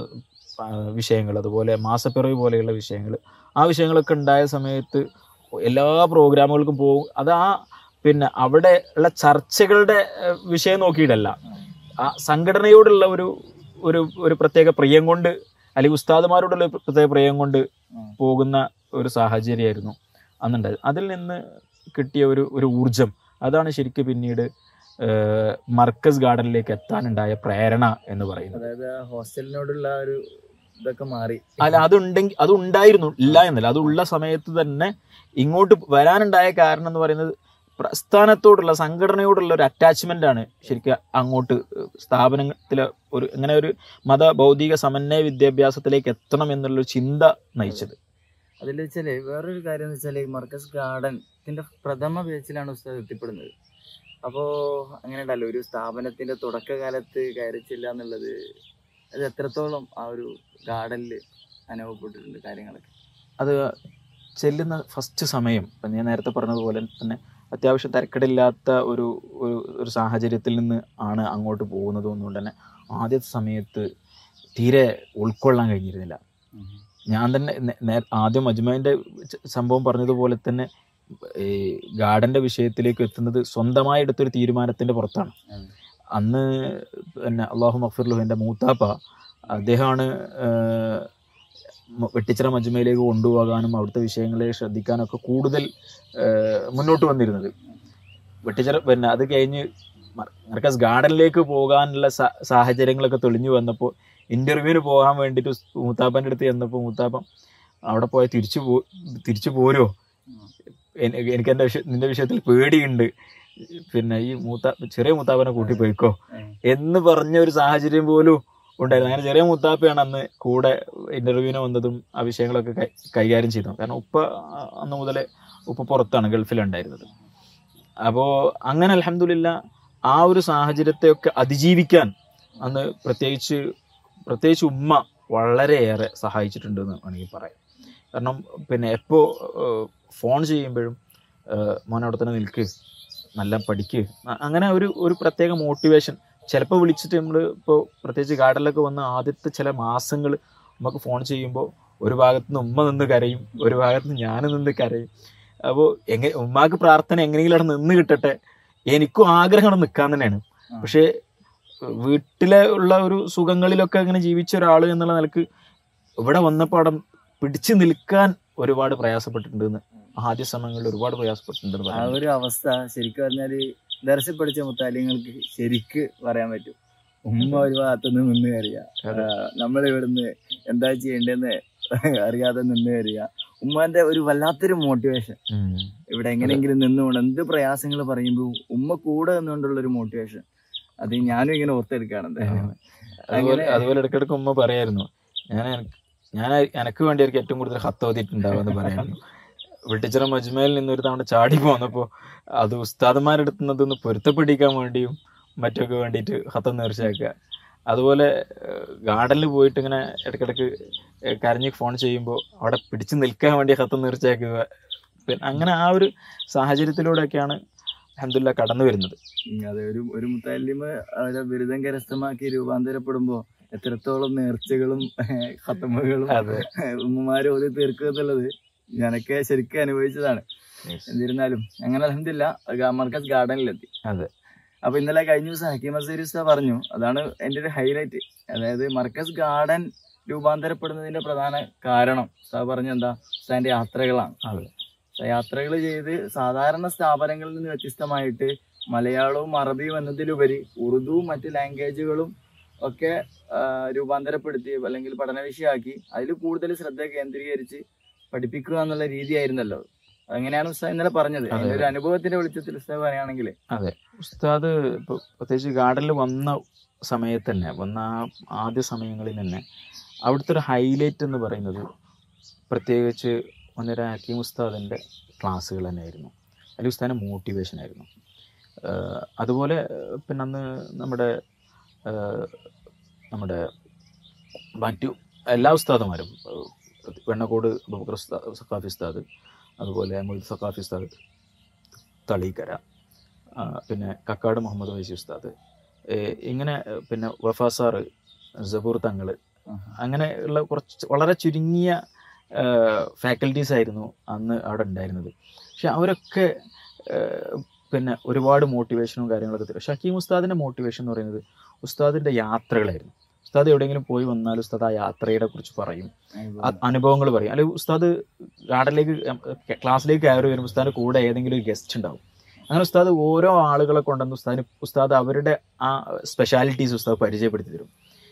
ആ, വിഷയങ്ങൾ അതുപോലെ മാസപ്പിറവി പോലെയുള്ള വിഷയങ്ങൾ ആ വിഷയങ്ങളൊക്കെ ഉണ്ടായ സമയത്ത് എല്ലാ പ്രോഗ്രാമുകൾക്കും പോകും അത് ആ പിന്നെ അവിടെ ഉള്ള ചർച്ചകളുടെ ഏഹ്, വിഷയം നോക്കിയിട്ടല്ല ആ സംഘടനയോടുള്ള ഒരു ഒരു ഒരു പ്രത്യേക പ്രിയം കൊണ്ട് അല്ലെങ്കിൽ ഉസ്താദുമാരോടുള്ള ഒരു പ്രത്യേക പ്രിയം കൊണ്ട് പോകുന്ന ഒരു സാഹചര്യമായിരുന്നു അന്നുണ്ടായത് അതിൽ നിന്ന് കിട്ടിയ ഒരു ഒരു ഊർജം അതാണ് ശരിക്കും പിന്നീട് ഏഹ്, മർക്കസ് ഗാർഡനിലേക്ക് എത്താനുണ്ടായ പ്രേരണ എന്ന് പറയുന്നത് അതായത് ആ ഹോസ്റ്റലിനോടുള്ള ഒരു ഇതൊക്കെ മാറി അല്ല അതുണ്ടെങ്കിൽ അത് ഉണ്ടായിരുന്നു ഇല്ല എന്നല്ല അത് ഉള്ള സമയത്ത് തന്നെ ഇങ്ങോട്ട് വരാനുണ്ടായ കാരണം എന്ന് പറയുന്നത് പ്രസ്ഥാനത്തോടുള്ള സംഘടനയോടുള്ള ഒരു അറ്റാച്ച്മെന്റ് ആണ് ശരിക്കും അങ്ങോട്ട് സ്ഥാപനത്തിലെ ഒരു ഇങ്ങനെ ഒരു മത ഭൗതിക സമന്വയ വിദ്യാഭ്യാസത്തിലേക്ക് എത്തണം എന്നുള്ളൊരു ചിന്ത നയിച്ചത് അതിൽ വെച്ചാല് വേറൊരു കാര്യം എന്ന് വെച്ചാല് മർക്കസ് ഗാർഡൻ ഇതിന്റെ പ്രഥമ പേജിലാണ് ഉസ്താദ് എത്തിപ്പെടുന്നത് അപ്പോ അങ്ങനെ ഉണ്ടല്ലോ ഒരു സ്ഥാപനത്തിന്റെ തുടക്കകാലത്ത് കയറിച്ചില്ല എന്നുള്ളത് അത് എത്രത്തോളം ആ ഒരു ഗാർഡനിൽ അനുഭവപ്പെട്ടിട്ടുണ്ട് കാര്യങ്ങളൊക്കെ അത് ചെല്ലുന്ന ഫസ്റ്റ് സമയം ഇപ്പം ഞാൻ നേരത്തെ പറഞ്ഞതുപോലെ തന്നെ അത്യാവശ്യം തിരക്കടില്ലാത്ത ഒരു ഒരു ഒരു സാഹചര്യത്തിൽ നിന്ന് ആണ് അങ്ങോട്ട് പോകുന്നത് എന്നുകൊണ്ട് തന്നെ ആദ്യത്തെ സമയത്ത് തീരെ ഉൾക്കൊള്ളാൻ കഴിഞ്ഞിരുന്നില്ല ഞാൻ തന്നെ നേ- നേ- ആദ്യം അജ്മൈൻ്റെ സംഭവം പറഞ്ഞതുപോലെ തന്നെ ഈ ഗാർഡന്റെ വിഷയത്തിലേക്ക് എത്തുന്നത് സ്വന്തമായി എടുത്തൊരു തീരുമാനത്തിന്റെ പുറത്താണ് ഉം. അന്ന് പിന്നെ അള്ളാഹു മഫിർലു എൻ്റെ മൂത്താപ്പ അദ്ദേഹമാണ് ഏഹ്, മ- വെട്ടിച്ചിറ മജ്മയിലേക്ക് കൊണ്ടുപോകാനും അവിടുത്തെ വിഷയങ്ങളെ ശ്രദ്ധിക്കാനൊക്കെ കൂടുതൽ ഏഹ്, മുന്നോട്ട് വന്നിരുന്നത് വെട്ടിച്ചിറ പിന്നെ അത് കഴിഞ്ഞ് മർ- മർക്കസ് ഗാർഡനിലേക്ക് പോകാനുള്ള സാ- സാഹചര്യങ്ങളൊക്കെ തെളിഞ്ഞു വന്നപ്പോൾ ഇന്റർവ്യൂവിന് പോകാൻ വേണ്ടിയിട്ട് ഉസ് മൂത്താപ്പൻ്റെ അടുത്ത് ചെന്നപ്പോൾ മൂത്താപ്പൻ അവിടെ പോയാൽ തിരിച്ചു പോ തിരിച്ചു പോരുമോ എനി- എനിക്ക് എൻ്റെ വിഷയ നിന്റെ വിഷയത്തിൽ പേടിയുണ്ട് പിന്നെ ഈ മൂത്ത ചെറിയ മൂത്താപ്പനെ കൂട്ടി പോയിക്കോ ഉം. എന്ന് പറഞ്ഞ ഒരു സാഹചര്യം പോലും ഉണ്ടായിരുന്നു അങ്ങനെ ചെറിയ മുത്താപ്പയാണ് അന്ന് കൂടെ ഇന്റർവ്യൂവിന് വന്നതും ആ വിഷയങ്ങളൊക്കെ കൈ- കൈകാര്യം ചെയ്തത് കാരണം ഉപ്പ ആ, അന്ന് മുതലേ ഉപ്പ പുറത്താണ് ഗൾഫിലുണ്ടായിരുന്നത് അപ്പോൾ അങ്ങനെ അലഹമില്ല ആ ഒരു സാഹചര്യത്തെയൊക്കെ അതിജീവിക്കാൻ അന്ന് പ്രത്യേകിച്ച് പ്രത്യേകിച്ച് ഉമ്മ വളരെയേറെ സഹായിച്ചിട്ടുണ്ട് എന്ന് വേണമെങ്കിൽ പറയാം കാരണം പിന്നെ എപ്പോൾ ഫോൺ ചെയ്യുമ്പോഴും ഏഹ്, മോൻ അവിടെ തന്നെ നിൽക്ക് നല്ല പഠിക്ക് അ- അങ്ങനെ ഒരു ഒരു പ്രത്യേക മോട്ടിവേഷൻ ചിലപ്പോൾ വിളിച്ചിട്ട് നമ്മൾ ഇപ്പോൾ പ്രത്യേകിച്ച് ഗാർഡനിലൊക്കെ വന്ന ആദ്യത്തെ ചില മാസങ്ങൾ നമുക്ക് ഫോൺ ചെയ്യുമ്പോൾ ഒരു ഭാഗത്ത് നിന്ന് ഉമ്മ നിന്ന് കരയും ഒരു ഭാഗത്ത് നിന്ന് ഞാൻ നിന്ന് കരയും അപ്പോൾ എങ്ങനെ ഉമ്മാക്ക് പ്രാർത്ഥന എങ്ങനെയെങ്കിലും അവിടെ നിന്ന് കിട്ടട്ടെ എനിക്കും ആഗ്രഹം അവിടെ നിൽക്കാൻ തന്നെയാണ് ആ. പക്ഷേ വീട്ടിലെ ഉള്ള ഒരു സുഖങ്ങളിലൊക്കെ അങ്ങനെ ജീവിച്ച ഒരാൾ എന്നുള്ള നിലക്ക് ഇവിടെ വന്നപ്പോൾ അവിടെ പിടിച്ചു നിൽക്കാൻ ഒരുപാട് പ്രയാസപ്പെട്ടിട്ടുണ്ട് എന്ന് ആദ്യ സമയങ്ങളിൽ ഒരുപാട് പ്രയാസപ്പെട്ടിട്ടുണ്ടെന്ന് ആ പറയാം ഒരു അവസ്ഥ ശരിക്കും പറഞ്ഞാല് ദർശ പഠിച്ച മുത്താലിങ്ങൾക്ക് ശരിക്ക് പറയാൻ പറ്റും ഉമ്മ ഒരു ഭാഗത്തുനിന്ന് നിന്ന് കറിയ അതെ. നമ്മൾ ഇവിടുന്ന് എന്താ ചെയ്യേണ്ടതെന്ന് അറിയാതെ നിന്ന് കറിയ ഉമ്മാന്റെ ഒരു വല്ലാത്തൊരു മോട്ടിവേഷൻ ഉം. ഇവിടെ എങ്ങനെയെങ്കിലും നിന്നുകൊണ്ട് എന്ത് പ്രയാസങ്ങൾ പറയുമ്പോൾ ഉമ്മ കൂടെ നിന്നുകൊണ്ടുള്ള ഒരു മോട്ടിവേഷൻ അത് ഞാനും ഇങ്ങനെ ഓർത്തെടുക്കുകയാണ് എന്തായാലും അതുപോലെ അങ്ങനെ- അതുപോലെ ഇടയ്ക്കിടയ്ക്ക് ഉമ്മ പറയായിരുന്നു ഞാൻ എനക്ക് ഞാൻ എനക്ക് വേണ്ടിയായിരിക്കും ഏറ്റവും കൂടുതൽ ഹത്ത് ഓതിയിട്ടുണ്ടാവുമെന്ന് പറയായിരുന്നു വെട്ടിച്ചിറ മജ്മയിൽ നിന്ന് ഒരു തവണ ചാടി പോന്നപ്പോൾ അത് ഉസ്താദന്മാരുടെ അടുത്ത് നിന്ന് അതൊന്ന് പൊരുത്തപ്പെടിക്കാൻ വേണ്ടിയും മറ്റൊക്കെ വേണ്ടിയിട്ട് ഹത്തം നേർച്ചയാക്കുക അതുപോലെ ഗാർഡനിൽ പോയിട്ട് ഇങ്ങനെ ഇടയ്ക്കിടയ്ക്ക് ഏഹ് കരഞ്ഞ് ഫോൺ ചെയ്യുമ്പോൾ അവിടെ പിടിച്ചു നിൽക്കാൻ വേണ്ടി ഹത്തം നേർച്ചയാക്കുക പിന്നെ അങ്ങനെ ആ ഒരു സാഹചര്യത്തിലൂടെയൊക്കെയാണ് അഹമ്മദില്ല കടന്നു വരുന്നത് ഉം, അതെ ഒരു ഒരു മുത്താലിമ് അവരെ ബിരുദം കരസ്ഥമാക്കി രൂപാന്തരപ്പെടുമ്പോ എത്രത്തോളം നേർച്ചകളും ഹത്തമുകളും അതെ ഉമ്മമാരും ഓതി തീർക്കുക എന്നുള്ളത് ഞാനൊക്കെ ശരിക്കും അനുഭവിച്ചതാണ് എന്നിരുന്നാലും അങ്ങനെ അലഹമില്ല മർക്കസ് ഗാർഡനിലെത്തി അതെ. അപ്പൊ ഇന്നലെ കഴിഞ്ഞ ദിവസം ഹക്കീം അസീർ ഉസ്താദ് പറഞ്ഞു അതാണ് എന്റെ ഒരു ഹൈലൈറ്റ് അതായത് മർക്കസ് ഗാർഡൻ രൂപാന്തരപ്പെടുന്നതിന്റെ പ്രധാന കാരണം ഉസ്താദ് പറഞ്ഞ എന്താ ഉസ്താദിന്റെ യാത്രകളാണ് അതെ. യാത്രകൾ ചെയ്ത് സാധാരണ സ്ഥാപനങ്ങളിൽ നിന്ന് വ്യത്യസ്തമായിട്ട് മലയാളവും അറബിയും എന്നതിലുപരി ഉറുദുവും മറ്റ് ലാംഗ്വേജുകളും ഒക്കെ ആ, രൂപാന്തരപ്പെടുത്തി അല്ലെങ്കിൽ പഠന വിഷയമാക്കി അതിൽ കൂടുതൽ ശ്രദ്ധ കേന്ദ്രീകരിച്ച് പഠിപ്പിക്കുക എന്നുള്ള രീതിയായിരുന്നല്ലോ അങ്ങനെയാണ് ഉസ്താദ് ഇന്നലെ പറഞ്ഞത് അതെ. അതിന്റെ ഒരു അനുഭവത്തിന്റെ വെളിച്ചത്തിൽ ഉസ്താദ് പറയുകയാണെങ്കിൽ ഉസ്താദ് ഇപ്പൊ പ്രത്യേകിച്ച് ഗാർഡനിൽ വന്ന സമയത്ത് തന്നെ വന്ന ആ ആദ്യ സമയങ്ങളിൽ തന്നെ അവിടുത്തെ ഒരു ഹൈലൈറ്റ് എന്ന് പറയുന്നത് പ്രത്യേകിച്ച് ഒന്നര ഹക്കീം ഉസ്താദിൻ്റെ ക്ലാസ്സുകൾ തന്നെയായിരുന്നു അല്ലെങ്കിൽ ഉസ്താദിൻ്റെ മോട്ടിവേഷൻ ആയിരുന്നു ആഹ് അതുപോലെ ആഹ് പിന്നെ അന്ന് നമ്മുടെ ആഹ് നമ്മുടെ മറ്റു എല്ലാ ഉസ്താദുമാരും ആഹ് വെണ്ണക്കോട് അബൂബക്കർ ഉസ്താദ് സഖാഫി ഉസ്താദ് അതുപോലെ മൊയ്ത് സഖാഫി ഉസ്താദ് തളീക്കര ആ, പിന്നെ കക്കാട് മുഹമ്മദ് വൈസി ഉസ്താദ് ഏ, ഇങ്ങനെ ഏ, പിന്നെ വഫാ സാറ് ജബൂർ തങ്ങൾ അങ്ങനെയുള്ള കുറച്ച് വളരെ ചുരുങ്ങിയ ഫാക്കൽറ്റീസ് ആയിരുന്നു അന്ന് അവിടെ ഉണ്ടായിരുന്നത് പക്ഷെ അവരൊക്കെ ഏ, പിന്നെ ഒരുപാട് മോട്ടിവേഷനും കാര്യങ്ങളൊക്കെ തരും ഷക്കീം ഉസ്താദിൻ്റെ മോട്ടിവേഷൻ എന്ന് പറയുന്നത് ഉസ്താദിൻ്റെ യാത്രകളായിരുന്നു ഉസ്താദ് എവിടെയെങ്കിലും പോയി വന്നാൽ ഉസ്താദ് ആ യാത്രയെ കുറിച്ച് പറയും അനുഭവങ്ങൾ പറയും അല്ലെങ്കിൽ ഉസ്താദ് ഗാർഡനിലേക്ക് ക്ലാസ്സിലേക്ക് കയറി വരുമ്പോൾ ഉസ്താദിന്റെ കൂടെ ഏതെങ്കിലും ഒരു ഗസ്റ്റ് ഉണ്ടാവും അങ്ങനെ ഉസ്താദ് ഓരോ ആളുകളെ കൊണ്ടുവന്ന് ഉസ്താദിന് ഉസ്താദ് അവരുടെ ആ സ്പെഷ്യാലിറ്റീസ് ഉസ്താദ് പരിചയപ്പെടുത്തി തരും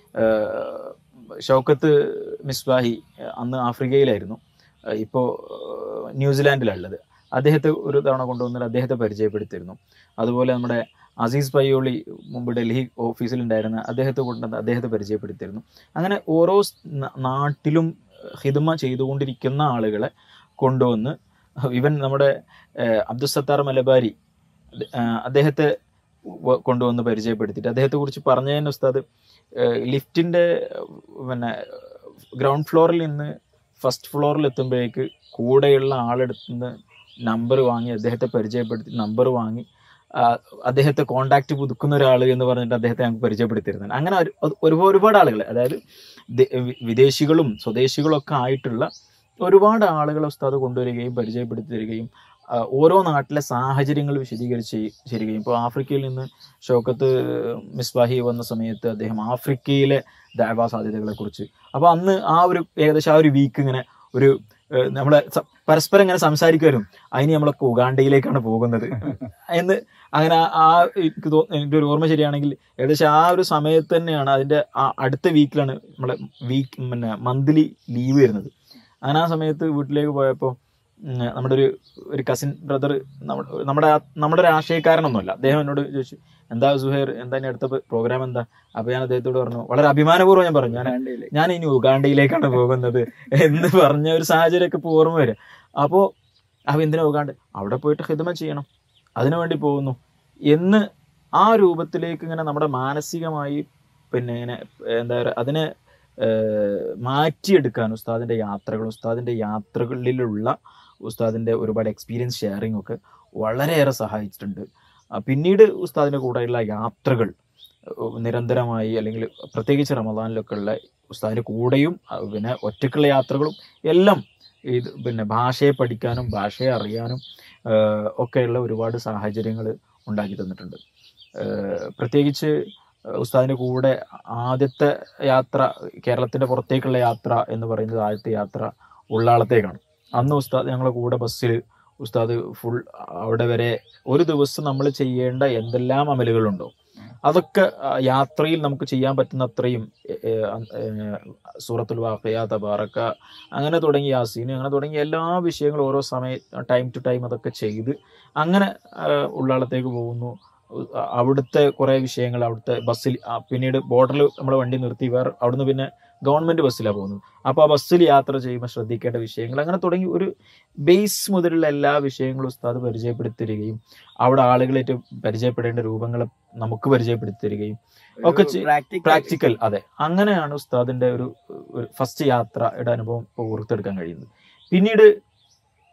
ഏഹ് ഷൗക്കത്ത് മിസ്ബാഹി അന്ന് ആഫ്രിക്കയിലായിരുന്നു ഏഹ് ഇപ്പോൾ ഏഹ് ന്യൂസിലാൻഡിലുള്ളത് അദ്ദേഹത്തെ ഒരു തവണ കൊണ്ടുവന്നിട്ട് അദ്ദേഹത്തെ പരിചയപ്പെടുത്തിയിരുന്നു അതുപോലെ നമ്മുടെ അസീസ് പയ്യോളി മുമ്പ് ഡൽഹി ഓഫീസിലുണ്ടായിരുന്ന അദ്ദേഹത്തെ കൊണ്ടുവന്ന് അദ്ദേഹത്തെ പരിചയപ്പെടുത്തിയിരുന്നു അങ്ങനെ ഓരോ സ് ന- നാട്ടിലും ഹിദ്മ ചെയ്തുകൊണ്ടിരിക്കുന്ന ആളുകളെ കൊണ്ടുവന്ന് ഇവൻ നമ്മുടെ ഏഹ്, അബ്ദുസത്താർ മലബാരി ഏഹ്, അദ്ദേഹത്തെ വ- കൊണ്ടുവന്ന് പരിചയപ്പെടുത്തിയിട്ട് അദ്ദേഹത്തെ കുറിച്ച് പറഞ്ഞതിന് ഉസ്താദ് ഏഹ്, ലിഫ്റ്റിന്റെ പിന്നെ ഗ്രൗണ്ട് ഫ്ലോറിൽ നിന്ന് ഫസ്റ്റ് ഫ്ലോറിൽ എത്തുമ്പോഴേക്ക് കൂടെയുള്ള ആളെടുത്തുനിന്ന് നമ്പർ വാങ്ങി അദ്ദേഹത്തെ പരിചയപ്പെടുത്തി നമ്പർ വാങ്ങി ആ, അദ്ദേഹത്തെ കോണ്ടാക്ട് പുതുക്കുന്ന ഒരാൾ എന്ന് പറഞ്ഞിട്ട് അദ്ദേഹത്തെ ഞങ്ങൾക്ക് പരിചയപ്പെടുത്തിയിരുന്നത് അങ്ങനെ ഒരു- ഒരു- ഒരുപാട് ആളുകൾ അതായത് ദേ- വി- വിദേശികളും സ്വദേശികളും ഒക്കെ ആയിട്ടുള്ള ഒരുപാട് ആളുകളെ ഉസ്താദ് കൊണ്ടുവരികയും പരിചയപ്പെടുത്തി തരികയും ആ, ഓരോ നാട്ടിലെ സാഹചര്യങ്ങൾ വിശദീകരിച്ച് തരികയും ഇപ്പോൾ ആഫ്രിക്കയിൽ നിന്ന് ഷൗക്കത്ത് മിസ്ബാഹി വന്ന സമയത്ത് അദ്ദേഹം ആഫ്രിക്കയിലെ ദാവാ സാധ്യതകളെ കുറിച്ച് അപ്പോൾ അന്ന് ആ ഒരു ഏകദേശം ആ ഒരു വീക്ക് ഇങ്ങനെ ഒരു ഏഹ്, നമ്മളെ സ- പരസ്പരം ഇങ്ങനെ സംസാരിക്കാനും അതിന് നമ്മളൊക്കെ ഉഗാണ്ടയിലേക്കാണ് പോകുന്നത് എന്ന് അങ്ങനെ ആ- ആ എനിക്ക് തോ എൻ്റെ ഒരു ഓർമ്മ ശരിയാണെങ്കിൽ ഏകദേശം ആ ഒരു സമയത്ത് തന്നെയാണ് അതിന്റെ ആ അടുത്ത വീക്കിലാണ് നമ്മളെ വീക്ക് പിന്നെ മന്ത്ലി ലീവ് വരുന്നത് അങ്ങനെ ആ സമയത്ത് വീട്ടിലേക്ക് പോയപ്പോൾ നമ്മുടെ ഒരു ഒരു കസിൻ ബ്രദർ നമ്മുടെ ആ- നമ്മുടെ ഒരു ആശയക്കാരനൊന്നുമല്ല അദ്ദേഹം എന്നോട് ചോദിച്ചു എന്താ സുഹൈർ എന്താ ഇനി അടുത്ത പ്രോഗ്രാം എന്താ അപ്പൊ ഞാൻ അദ്ദേഹത്തോട് പറഞ്ഞു വളരെ അഭിമാനപൂർവ്വം ഞാൻ പറഞ്ഞു ഞാൻ ഉഗാണ്ടയില്. ഞാൻ ഇനി ഉഗാണ്ടയിലേക്കാണ് പോകുന്നത് എന്ന് പറഞ്ഞ ഒരു സാഹചര്യമൊക്കെ ഇപ്പോൾ ഓർമ്മ വരും അപ്പോൾ അവ എന്തിനാ ഉഗാണ്ട അവിടെ പോയിട്ട് ഹിതമ ചെയ്യണം അതിനു വേണ്ടി പോകുന്നു എന്ന് ആ രൂപത്തിലേക്ക് ഇങ്ങനെ നമ്മുടെ മാനസികമായി പിന്നെ ഇങ്ങനെ എന്താ പറയുക അതിനെ ഏഹ്, മാറ്റിയെടുക്കാൻ ഉസ്താദിൻ്റെ യാത്രകൾ ഉസ്താദിൻ്റെ യാത്രകളിലുള്ള ഉസ്താദിൻ്റെ ഒരുപാട് എക്സ്പീരിയൻസ് ഷെയറിംഗ് ഒക്കെ വളരെയേറെ സഹായിച്ചിട്ടുണ്ട് ആ, പിന്നീട് ഉസ്താദിൻ്റെ കൂടെയുള്ള യാത്രകൾ ഏഹ്, നിരന്തരമായി അല്ലെങ്കിൽ പ്രത്യേകിച്ച് റമദാനിലൊക്കെ ഉള്ള ഉസ്താദിൻ്റെ കൂടെയും ആ, പിന്നെ ഒറ്റയ്ക്കുള്ള യാത്രകളും എല്ലാം ഇത് പിന്നെ ഭാഷയെ പഠിക്കാനും ഭാഷയെ അറിയാനും ഏഹ്, ഒക്കെയുള്ള ഒരുപാട് സാഹചര്യങ്ങൾ ഉണ്ടാക്കി തന്നിട്ടുണ്ട് ഏഹ്, പ്രത്യേകിച്ച് ഉസ്താദിൻ്റെ കൂടെ ആദ്യത്തെ യാത്ര കേരളത്തിൻ്റെ പുറത്തേക്കുള്ള യാത്ര എന്ന് പറയുന്നത് ആദ്യത്തെ യാത്ര ഉള്ളാളത്തേക്കാണ് അന്ന് ഉസ്താദ് ഞങ്ങളെ കൂടെ ബസ്സിൽ ഉസ്താദ് ഫുൾ അവിടെ വരെ ഒരു ദിവസം നമ്മൾ ചെയ്യേണ്ട എന്തെല്ലാം അമലുകളുണ്ടോ അതൊക്കെ ആ, യാത്രയിൽ നമുക്ക് ചെയ്യാൻ പറ്റുന്ന അത്രയും ഏ, ഏ, ഏ, സൂറത്തുൽ വാഖിയ തബാറക്ക അങ്ങനെ തുടങ്ങി യാസീൻ അങ്ങനെ തുടങ്ങിയ എല്ലാ വിഷയങ്ങളും ഓരോ സമയ ടൈം ടു ടൈം അതൊക്കെ ചെയ്ത് അങ്ങനെ ആ, ഉള്ളാളത്തേക്ക് പോകുന്നു ഉ- അവിടുത്തെ കുറേ വിഷയങ്ങൾ അവിടുത്തെ ബസ്സിൽ ആ, പിന്നീട് ബോർഡറിൽ നമ്മുടെ വണ്ടി നിർത്തി വേറെ അവിടുന്ന് പിന്നെ ഗവൺമെന്റ് ബസ്സിലാണ് പോകുന്നത് അപ്പോൾ ആ ബസ്സിൽ യാത്ര ചെയ്യുമ്പോൾ ശ്രദ്ധിക്കേണ്ട വിഷയങ്ങൾ അങ്ങനെ തുടങ്ങി ഒരു ബേസ് മുതലുള്ള എല്ലാ വിഷയങ്ങളും ഉസ്താദ് പരിചയപ്പെടുത്തി തരികയും അവിടെ ആളുകളായിട്ട് പരിചയപ്പെടേണ്ട രൂപങ്ങളെ നമുക്ക് പരിചയപ്പെടുത്തി തരികയും ഒക്കെ ഒരു ചെയ്- practical- പ്രാക്ടിക്കൽ അതെ അങ്ങനെയാണ് ഉസ്താദിന്റെ ഒരു ഒരു ഫസ്റ്റ് യാത്രയുടെ അനുഭവം ഇപ്പോൾ ഓർത്തെടുക്കാൻ കഴിയുന്നത് പിന്നീട്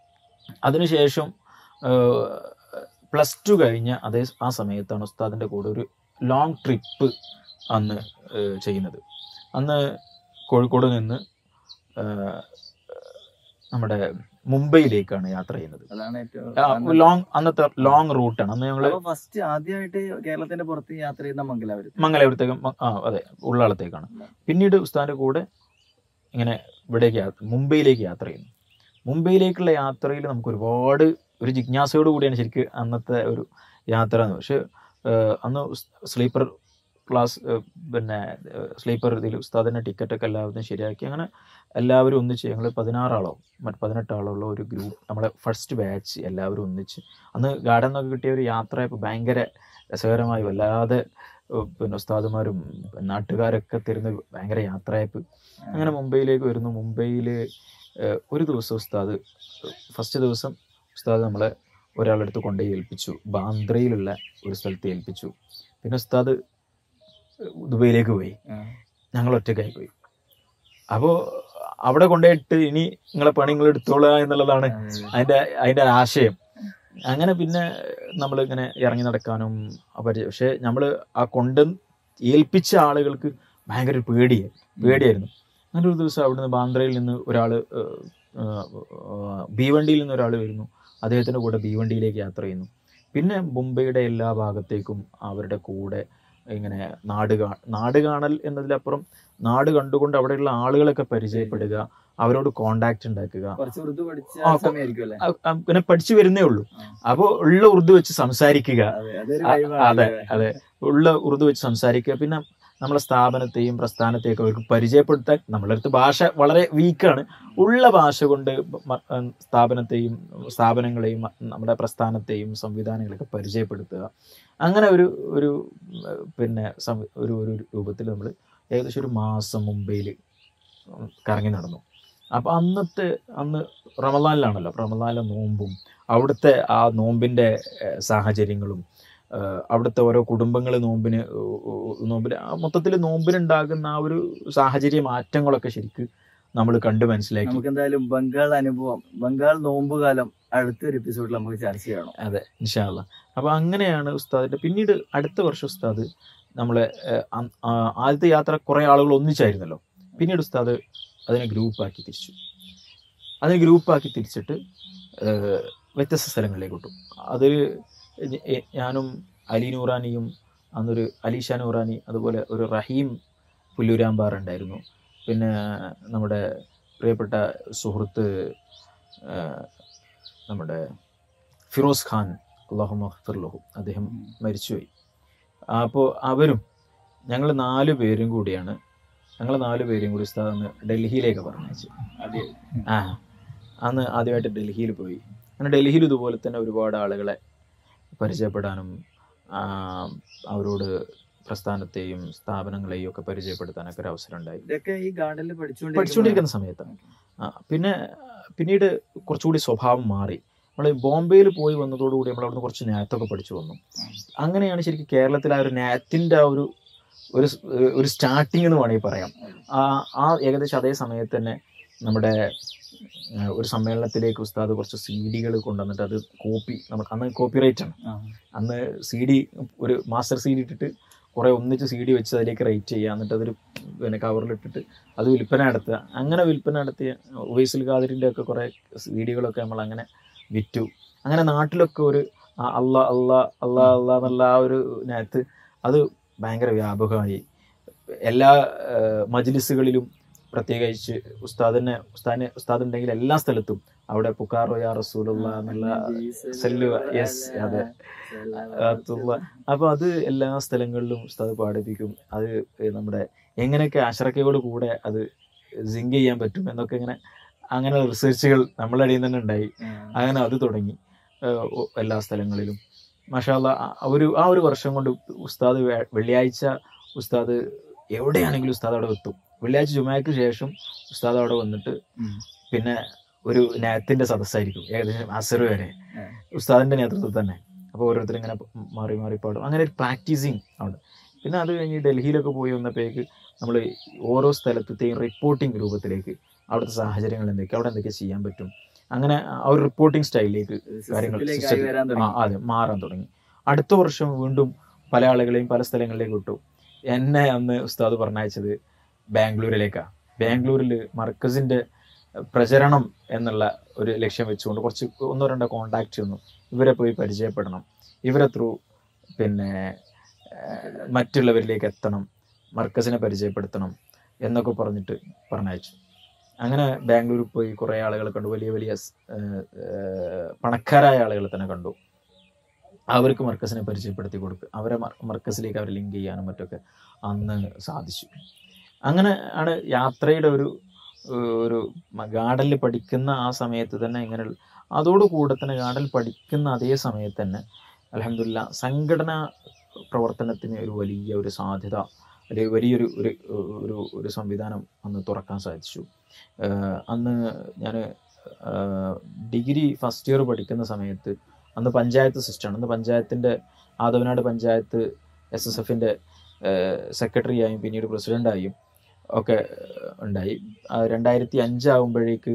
അതിനുശേഷം പ്ലസ് ടു കഴിഞ്ഞ അതേ ആ സമയത്താണ് ഉസ്താദിൻ്റെ കൂടെ ഒരു ലോങ് ട്രിപ്പ് അന്ന് ഏഹ്, ചെയ്യുന്നത് അന്ന് കോഴിക്കോട് നിന്ന് ഏഹ്, നമ്മുടെ മുംബൈയിലേക്കാണ് യാത്ര ചെയ്യുന്നത് അതാണ് ഏറ്റവും ലോങ് അന്നത്തെ ലോങ് റൂട്ടാണ് അന്ന് ഞങ്ങൾ ഫസ്റ്റ് ആദ്യമായിട്ട് കേരളത്തിന്റെ പുറത്ത് യാത്ര ചെയ്യുന്ന മംഗലാപുരത്ത് മംഗലാപുരത്തേക്ക് മ- ആ അതെ ഉള്ളാളത്തേക്കാണ് പിന്നീട് ഉസ്താദിന്റെ കൂടെ ഇങ്ങനെ ഇവിടേക്ക് യാത്ര മുംബൈയിലേക്ക് യാത്ര ചെയ്യുന്നു മുംബൈയിലേക്കുള്ള യാത്രയിൽ നമുക്ക് ഒരുപാട് ഒരു ജിജ്ഞാസയോട് കൂടിയാണ് ശരിക്കും അന്നത്തെ ഒരു യാത്ര എന്ന് പക്ഷെ ഏഹ്, അന്ന് സ്ലീപ്പർ ക്ലാസ് ഏഹ്, പിന്നെ സ്ലീപ്പർ ഇതിൽ ഉസ്താദിൻ്റെ ടിക്കറ്റൊക്കെ എല്ലാവരും ശരിയാക്കി അങ്ങനെ എല്ലാവരും ഒന്നിച്ച് ഞങ്ങൾ പതിനാറാളോ മറ്റ് പതിനെട്ടാളോ ഉള്ള ഒരു ഗ്രൂപ്പ് നമ്മളെ ഫസ്റ്റ് ബാച്ച് എല്ലാവരും ഒന്നിച്ച് അന്ന് ഗാർഡൻ നിന്നൊക്കെ കിട്ടിയ ഒരു യാത്രയൊക്കെ ഭയങ്കര രസകരമായി വല്ലാതെ ഏഹ്, പിന്നെ ഉസ്താദുമാരും നാട്ടുകാരൊക്കെ തരുന്ന ഭയങ്കര യാത്രയപ്പ് അങ്ങനെ മുംബൈയിലേക്ക് വരുന്നു മുംബൈയിൽ ഒരു ദിവസം ഉസ്താദ് ഫസ്റ്റ് ദിവസം ഉസ്താദ് നമ്മളെ ഒരാളുടെ അടുത്ത് കൊണ്ടുപോയി ഏൽപ്പിച്ചു ബാന്ദ്രയിലുള്ള ഒരു സ്ഥലത്ത് ഏൽപ്പിച്ചു പിന്നെ ഉസ്താദ് ദുബൈയിലേക്ക് പോയി ഞങ്ങൾ ഒറ്റയ്ക്കായി പോയി അപ്പോൾ അവിടെ കൊണ്ടുപോയിട്ട് ഇനി നിങ്ങളെ പണി നിങ്ങൾ എടുത്തോളുക എന്നുള്ളതാണ് അതിന്റെ അതിന്റെ ആശയം അങ്ങനെ പിന്നെ നമ്മൾ ഇങ്ങനെ ഇറങ്ങി നടക്കാനും പരിചയം പക്ഷെ നമ്മൾ ആ കൊണ്ട് ഏൽപ്പിച്ച ആളുകൾക്ക് ഭയങ്കര ഒരു പേടിയായി പേടിയായിരുന്നു അങ്ങനെ ഒരു ദിവസം അവിടുന്ന് ബാന്ദ്രയിൽ നിന്ന് ഒരാൾ ഭീവണ്ടിയിൽ നിന്ന് ഒരാൾ വരുന്നു അദ്ദേഹത്തിൻ്റെ കൂടെ ഭീവണ്ടിയിലേക്ക് യാത്ര ചെയ്യുന്നു പിന്നെ മുംബൈയുടെ എല്ലാ ഭാഗത്തേക്കും അവരുടെ കൂടെ ഇങ്ങനെ നാട് കാ നാട് കാണൽ എന്നതിലപ്പുറം നാട് കണ്ടുകൊണ്ട് അവിടെയുള്ള ആളുകളൊക്കെ പരിചയപ്പെടുക അവരോട് കോണ്ടാക്ട് ഉണ്ടാക്കുക കുറച്ച് ഉറുദു പഠിച്ച ആ, സമയമായിരിക്കും അല്ലേ അ- അ- പിന്നെ പഠിച്ചു വരുന്നേ ഉള്ളൂ ആ. അപ്പോൾ ഉള്ള ഉറുദു വെച്ച് സംസാരിക്കുക അതെ അതൊരു അ- vibe ആണ് അതെ അല്ലേ? അതെ ഉള്ള ഉറുദു വെച്ച് സംസാരിക്കുക പിന്നെ നമ്മളെ സ്ഥാപനത്തെയും പ്രസ്ഥാനത്തെയും ഒക്കെ അവർക്ക് പരിചയപ്പെടുത്താൻ നമ്മളെ അടുത്ത് ഭാഷ വളരെ വീക്കാണ് ഉള്ള ഭാഷ കൊണ്ട് മ- ഉം സ്ഥാപനത്തെയും സ്ഥാപനങ്ങളെയും മ- നമ്മുടെ പ്രസ്ഥാനത്തെയും സംവിധാനങ്ങളൊക്കെ പരിചയപ്പെടുത്തുക അങ്ങനെ ഒരു ഒരു ഉം, പിന്നെ സം- ഒരു ഒരു രൂപത്തിൽ നമ്മൾ ഏകദേശം ഒരു മാസം മുംബൈയിൽ കറങ്ങി നടന്നു അപ്പോൾ അന്നത്തെ അന്ന് റമദാനിലാണല്ലോ അപ്പോൾ റമദാനിലെ നോമ്പും അവിടുത്തെ ആ നോമ്പിൻ്റെ ഏഹ്, സാഹചര്യങ്ങളും ഏഹ്, അവിടുത്തെ ഓരോ കുടുംബങ്ങൾ നോമ്പിന് ഏഹ്, ഏഹ്, നോമ്പിന് മൊത്തത്തിൽ നോമ്പിനുണ്ടാകുന്ന ആ ഒരു സാഹചര്യ മാറ്റങ്ങളൊക്കെ ശരിക്ക് നമ്മൾ കണ്ട് മനസ്സിലാക്കി നമുക്ക് എന്തായാലും ബംഗാൾ അനുഭവം ബംഗാൾ നോമ്പുകാലം അടുത്തൊരു എപ്പിസോഡിൽ നമുക്ക് ചർച്ച ചെയ്യണം അതെ ഇൻഷാല്ല അപ്പോൾ അങ്ങനെയാണ് ഉസ്താദിൻ്റെ പിന്നീട് അടുത്ത വർഷം ഉസ്താദ് നമ്മളെ ഏഹ്, അം- ആ, ആദ്യത്തെ യാത്ര കുറേ ആളുകൾ ഒന്നിച്ചായിരുന്നല്ലോ പിന്നീട് ഉസ്താദ് അതിനെ ഗ്രൂപ്പാക്കി തിരിച്ചു അതിനെ ഗ്രൂപ്പാക്കി തിരിച്ചിട്ട് ഏഹ്, വ്യത്യസ്ത സ്ഥലങ്ങളിലേക്ക് വിട്ടു അതിൽ ഞാനും അലി നൂറാനിയും അന്നൊരു അലീഷ നൂറാനി അതുപോലെ ഒരു റഹീം പുല്ലൂരാമ്പാർ ഉണ്ടായിരുന്നു പിന്നെ നമ്മുടെ പ്രിയപ്പെട്ട സുഹൃത്ത് ഏഹ്, നമ്മുടെ ഫിറോസ് ഖാൻ അള്ളാഹു മഹ്ഫിർലഹു അദ്ദേഹം മരിച്ചുപോയി അപ്പോൾ അവരും ഞങ്ങൾ നാല് പേരും കൂടിയാണ് ഞങ്ങൾ നാല് പേരും കൂടി ഉസ്താദ് അന്ന് ഡൽഹിയിലേക്ക് പറഞ്ഞയച്ചു അതെ ആ അന്ന് ആദ്യമായിട്ട് ഡൽഹിയിൽ പോയി അങ്ങനെ ഡൽഹിയിൽ ഇതുപോലെ തന്നെ ഒരുപാട് ആളുകളെ പരിചയപ്പെടാനും ആ, അവരോട് പ്രസ്ഥാനത്തെയും സ്ഥാപനങ്ങളെയും ഒക്കെ പരിചയപ്പെടുത്താനൊക്കെ ഒരു അവസരം ഉണ്ടായി ഇതൊക്കെ ഈ ഗാർഡനിൽ പഠിച്ചുകൊണ്ടിരിക്കുന്ന സമയത്താണ് ആ, പിന്നെ പിന്നെ കുറച്ചുകൂടി സ്വഭാവം മാറി നമ്മൾ ബോംബെയിൽ പോയി വന്നതോടുകൂടി നമ്മൾ അവിടുന്ന് കുറച്ച് നാത്തൊക്കെ പഠിച്ചു വന്നു അങ്ങനെയാണ് ശരിക്കും കേരളത്തിൽ ആ ഒരു നാറ്റിൻ്റെ ആ ഒരു ഒരു സ്- ഒരു സ്റ്റാർട്ടിങ് എന്ന് വേണമെങ്കിൽ പറയാം ആ ആ ഏകദേശം അതേ സമയത്ത് തന്നെ നമ്മുടെ ആ, ഒരു സമ്മേളനത്തിലേക്ക് ഉസ്താദ് കുറച്ച് സി ഡികൾ കൊണ്ടുവന്നിട്ട് അത് കോപ്പി നമുക്ക് അന്ന് കോപ്പി റൈറ്റ് ആണ് അന്ന് സി ഡി ഒരു മാസ്റ്റർ സി ഡി ഇട്ടിട്ട് കുറേ ഒന്നിച്ച് സി ഡി വെച്ച് അതിലേക്ക് റേറ്റ് ചെയ്യുക എന്നിട്ട് അതൊരു പിന്നെ കവറിലിട്ടിട്ട് അത് വിൽപ്പന നടത്തുക അങ്ങനെ വിൽപ്പന നടത്തിയ ഉവൈസുൽ ഖാദിറിൻ്റെ ഒക്കെ കുറേ സി ഡികളൊക്കെ നമ്മൾ അങ്ങനെ വിറ്റു അങ്ങനെ നാട്ടിലൊക്കെ ഒരു ആ അള്ളാ അള്ളാ അള്ളാ അള്ളാ എന്നുള്ള ആ ഒരു നേരത്ത് അത് ഭയങ്കര വ്യാപകമായി എല്ലാ ഏഹ്, മജ്ലിസുകളിലും പ്രത്യേകിച്ച് ഉസ്താദിനെ ഉസ്താദിനെ ഉസ്താദ് ഉണ്ടെങ്കിൽ എല്ലാ സ്ഥലത്തും അവിടെ പുക്കാറോ യാ റസൂലുള്ള എന്നുള്ള സെല്ലു യെസ് അതെ അതുള്ള അപ്പൊ അത് എല്ലാ സ്ഥലങ്ങളിലും ഉസ്താദ് പാടിപ്പിക്കും അത് നമ്മുടെ എങ്ങനെയൊക്കെ അഷറക്കയോട് കൂടെ അത് സിങ്ക് ചെയ്യാൻ പറ്റും എന്നൊക്കെ ഇങ്ങനെ അങ്ങനെ റിസർച്ചുകൾ നമ്മളെ ഇടയിൽ തന്നെ ഉണ്ടായി അങ്ങനെ അത് തുടങ്ങി ഏഹ് ഒ- എല്ലാ സ്ഥലങ്ങളിലും മഷാല്ല ഒരു ആ ഒരു വർഷം കൊണ്ട് ഉസ്താദ് വെ- വെള്ളിയാഴ്ച ഉസ്താദ് എവിടെയാണെങ്കിലും ഉസ്താദ് അവിടെ എത്തും വെള്ളിയാഴ്ച ജുമാക്ക് ശേഷം ഉസ്താദ് അവിടെ വന്നിട്ട് പിന്നെ ഒരു നാത്തിന്റെ സദസ്സായിരിക്കും ഏകദേശം അസർ വരെ ഉം. ഉസ്താദിന്റെ നേതൃത്വത്തിൽ തന്നെ അപ്പോൾ ഓരോരുത്തർ ഇങ്ങനെ മാറി മാറി പാടും അങ്ങനെ ഒരു പ്രാക്ടീസിങ് അവിടെ പിന്നെ അത് കഴിഞ്ഞ് ഡൽഹിയിലൊക്കെ പോയി വന്നപ്പോഴേക്ക് നമ്മൾ ഓരോ സ്ഥലത്തെയും റിപ്പോർട്ടിംഗ് രൂപത്തിലേക്ക് അവിടുത്തെ സാഹചര്യങ്ങൾ എന്തൊക്കെ അവിടെ എന്തൊക്കെ ചെയ്യാൻ പറ്റും അങ്ങനെ ആ ഒരു റിപ്പോർട്ടിംഗ് സ്റ്റൈലിലേക്ക് കാര്യങ്ങൾ സിസ്റ്റത്തിലേക്ക് ആയി സിസ്റ്റത്തിൽ- വരാൻ ആ തുടങ്ങി അതെ മാറാൻ തുടങ്ങി അടുത്ത വർഷം വീണ്ടും പല ആളുകളെയും പല സ്ഥലങ്ങളിലേക്ക് വിട്ടു എന്നെ അന്ന് ഉസ്താദ് പറഞ്ഞയച്ചത് ബാംഗ്ലൂരിലേക്കാണ് ബാംഗ്ലൂരിൽ മർക്കസിന്റെ പ്രചരണം എന്നുള്ള ഒരു ലക്ഷ്യം വെച്ചുകൊണ്ട് കുറച്ച് ഒന്നോ രണ്ടോ കോണ്ടാക്ട് വന്നു ഇവരെ പോയി പരിചയപ്പെടണം ഇവരെ ത്രൂ പിന്നെ ഏഹ്, മറ്റുള്ളവരിലേക്ക് എത്തണം മർക്കസിനെ പരിചയപ്പെടുത്തണം എന്നൊക്കെ പറഞ്ഞിട്ട് പറഞ്ഞയച്ചു അങ്ങനെ ബാംഗ്ലൂരിൽ പോയി കുറേ ആളുകളെ കണ്ടു വലിയ വലിയ സ്- ഏഹ്, ഏഹ്, പണക്കാരായ ആളുകളെ തന്നെ കണ്ടു അവർക്ക് മർക്കസിനെ പരിചയപ്പെടുത്തി കൊടുക്കുക അവരെ മർ- മർക്കസിലേക്ക് അവരെ ലിങ്ക് ചെയ്യാനും മറ്റൊക്കെ അന്ന് സാധിച്ചു അങ്ങനെ ആണ് യാത്രയുടെ ഒരു ഏഹ്, ഒരു ഗാർഡനിൽ പഠിക്കുന്ന ആ സമയത്ത് തന്നെ ഇങ്ങനെ അതോടുകൂടെ തന്നെ ഗാർഡനിൽ പഠിക്കുന്ന അതേ സമയത്ത് തന്നെ അലഹമില്ല സംഘടനാ പ്രവർത്തനത്തിന് ഒരു വലിയ ഒരു സാധ്യത അല്ലെങ്കിൽ വലിയൊരു ഒരു ഒരു ഒരു സംവിധാനം അന്ന് തുറക്കാൻ സാധിച്ചു ഏഹ് അന്ന് ഞാൻ ഡിഗ്രി ഫസ്റ്റ് ഇയർ പഠിക്കുന്ന സമയത്ത് അന്ന് പഞ്ചായത്ത് സിസ്റ്റമാണ് അന്ന് പഞ്ചായത്തിൻ്റെ ആദവനാട് പഞ്ചായത്ത് എസ് എസ് എഫിൻ്റെ സെക്രട്ടറിയായും പിന്നീട് പ്രസിഡൻ്റായും ഒക്കെ ഉണ്ടായി ആ രണ്ടായിരത്തി അഞ്ചാവുമ്പോഴേക്ക്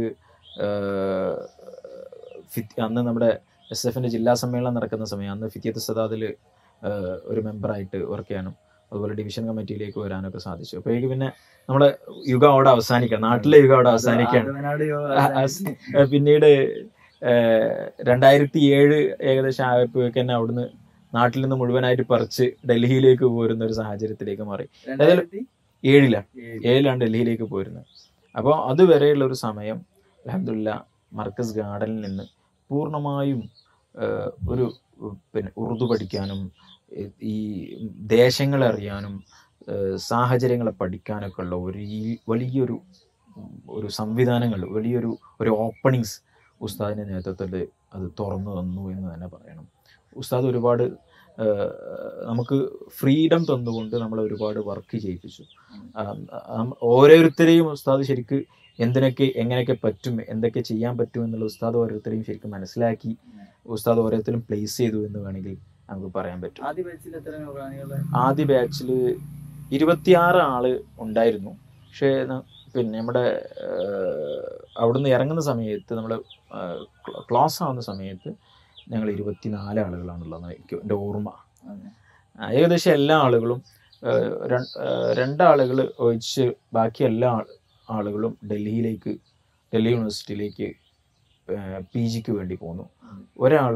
ഫിത്ത് അന്ന് നമ്മുടെ എസ് എഫിൻ്റെ ജില്ലാ സമ്മേളനം നടക്കുന്ന സമയം അന്ന് ഫിത്തിയത്ത് സദാദിൽ ഒരു മെമ്പറായിട്ട് വർക്ക് ചെയ്യാനും അതുപോലെ ഡിവിഷൻ കമ്മിറ്റിയിലേക്ക് വരാനൊക്കെ സാധിച്ചു അപ്പോഴേക്ക് പിന്നെ നമ്മുടെ യുഗം അവിടെ അവസാനിക്കാം നാട്ടിലെ യുഗം അവിടെ അവസാനിക്കുകയാണ് ആദവനാട് യോഗ ആ, ആ, സ്- ഏ, പിന്നീട് രണ്ടായിരത്തി ഏഴ് ഏകദേശം ആയപ്പോഴേക്ക് തന്നെ അവിടുന്ന് നാട്ടിൽ നിന്ന് മുഴുവനായിട്ട് പറിച്ച് ഡൽഹിയിലേക്ക് പോരുന്ന ഒരു സാഹചര്യത്തിലേക്ക് മാറി രണ്ടായിരത്തി ഏഴിലാണ് ഏഴ്. ഏഴിലാണ് ഡൽഹിയിലേക്ക് പോരുന്നത് അപ്പോൾ അതുവരെയുള്ള ഒരു സമയം അലഹമില്ല മർക്കസ് ഗാർഡനിൽ നിന്ന് പൂർണ്ണമായും ഏഹ്, ഒരു ഉം, പിന്നെ ഉറുദു പഠിക്കാനും ഏഹ്, ഈ ദേശങ്ങളെ അറിയാനും ഏഹ്, സാഹചര്യങ്ങളെ പഠിക്കാനൊക്കെ ഉള്ള ഒരു ഈ വലിയൊരു ഉം, ഒരു സംവിധാനങ്ങൾ വലിയൊരു ഒരു ഓപ്പണിങ്സ് ഉസ്താദിൻ്റെ നേതൃത്വത്തിൽ അത് തുറന്നു തന്നു എന്ന് തന്നെ പറയണം ഉസ്താദ് ഒരുപാട് ഏഹ്, നമുക്ക് ഫ്രീഡം തന്നുകൊണ്ട് നമ്മളെ ഒരുപാട് വർക്ക് ചെയ്യിപ്പിച്ചു ആം, ആം, ഓരോരുത്തരെയും ഉസ്താദ് ശരിക്ക് എന്തിനൊക്കെ എങ്ങനെയൊക്കെ പറ്റും എന്തൊക്കെ ചെയ്യാൻ പറ്റും എന്നുള്ള ഉസ്താദ് ഓരോരുത്തരെയും ശരിക്കും മനസ്സിലാക്കി ഉസ്താദ് ഓരോരുത്തരും പ്ലേസ് ചെയ്തു എന്ന് വേണമെങ്കിൽ നമുക്ക് പറയാൻ പറ്റും ആദ്യ ബാച്ചിൽ എത്ര നൂറാനികള് ആദ്യ ബാച്ചിൽ ഇരുപത്തിയാറ് ആള് ഉണ്ടായിരുന്നു പക്ഷേ ന- പിന്നെ നമ്മുടെ ഏഹ്, അവിടുന്ന് ഇറങ്ങുന്ന സമയത്ത് നമ്മൾ ക്ലാസ് ആവുന്ന സമയത്ത് ഞങ്ങൾ ഇരുപത്തിനാല് ആളുകളാണുള്ളത് എനിക്ക് എൻ്റെ ഓർമ്മ അതെ. ആ, ഏകദേശം എല്ലാ ആളുകളും ഏഹ്, ര- ഏഹ്, രണ്ടാളുകൾ ഒഴിച്ച് ബാക്കി എല്ലാ ആൾ- ആളുകളും ഡൽഹിയിലേക്ക് ഡൽഹി യൂണിവേഴ്സിറ്റിയിലേക്ക് പി ജിക്ക് വേണ്ടി പോന്നു ഒരാൾ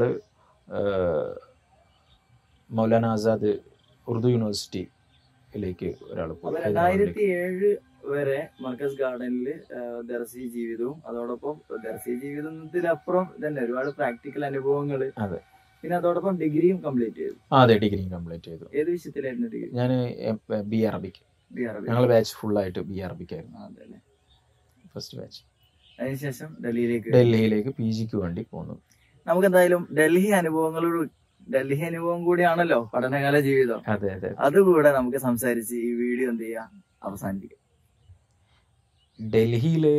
മൗലാന ആസാദ് ഉറുദു യൂണിവേഴ്സിറ്റിയിലേക്ക് ഒരാൾ അപ്പൊ പോയി രണ്ടായിരത്തി ഏഴ് വരെ മർക്കസ് ഗാർഡനിൽ ദർസി ജീവിതവും അതോടൊപ്പം ദർസി ജീവിതത്തിലപ്പുറം തന്നെ ഒരുപാട് പ്രാക്ടിക്കൽ അനുഭവങ്ങൾ അതെ. പിന്നെ അതോടൊപ്പം ഡിഗ്രിയും കംപ്ലീറ്റ് ചെയ്തു ആ അതെ ഡിഗ്രി കംപ്ലീറ്റ് ചെയ്തു ഏത് വിഷയത്തിലായിരുന്നു ഡിഗ്രി ഞാൻ ബി അറബിക്ക് ബി അറബി ഞങ്ങൾ ബാച്ച് ഫുള്ളായിട്ട് ബി അറബിക്കായിരുന്നു ആ, അതെ അല്ലേ ഫസ്റ്റ് ബാച്ച് അതിനുശേഷം ഡൽഹിയിലേക്ക് ഡൽഹിയിലേക്ക് പി ജിക്ക് വേണ്ടി പോന്നു നമുക്ക് എന്തായാലും ഡൽഹി അനുഭവങ്ങളോട് ഡൽഹി അനുഭവം കൂടിയാണല്ലോ പഠനകാല ജീവിതം അതെ അതെ അതുകൂടെ നമുക്ക് സംസാരിച്ച് ഈ വീഡിയോ എന്ത് ചെയ്യാം അവസാനിപ്പിക്കാം ഡൽഹിയില്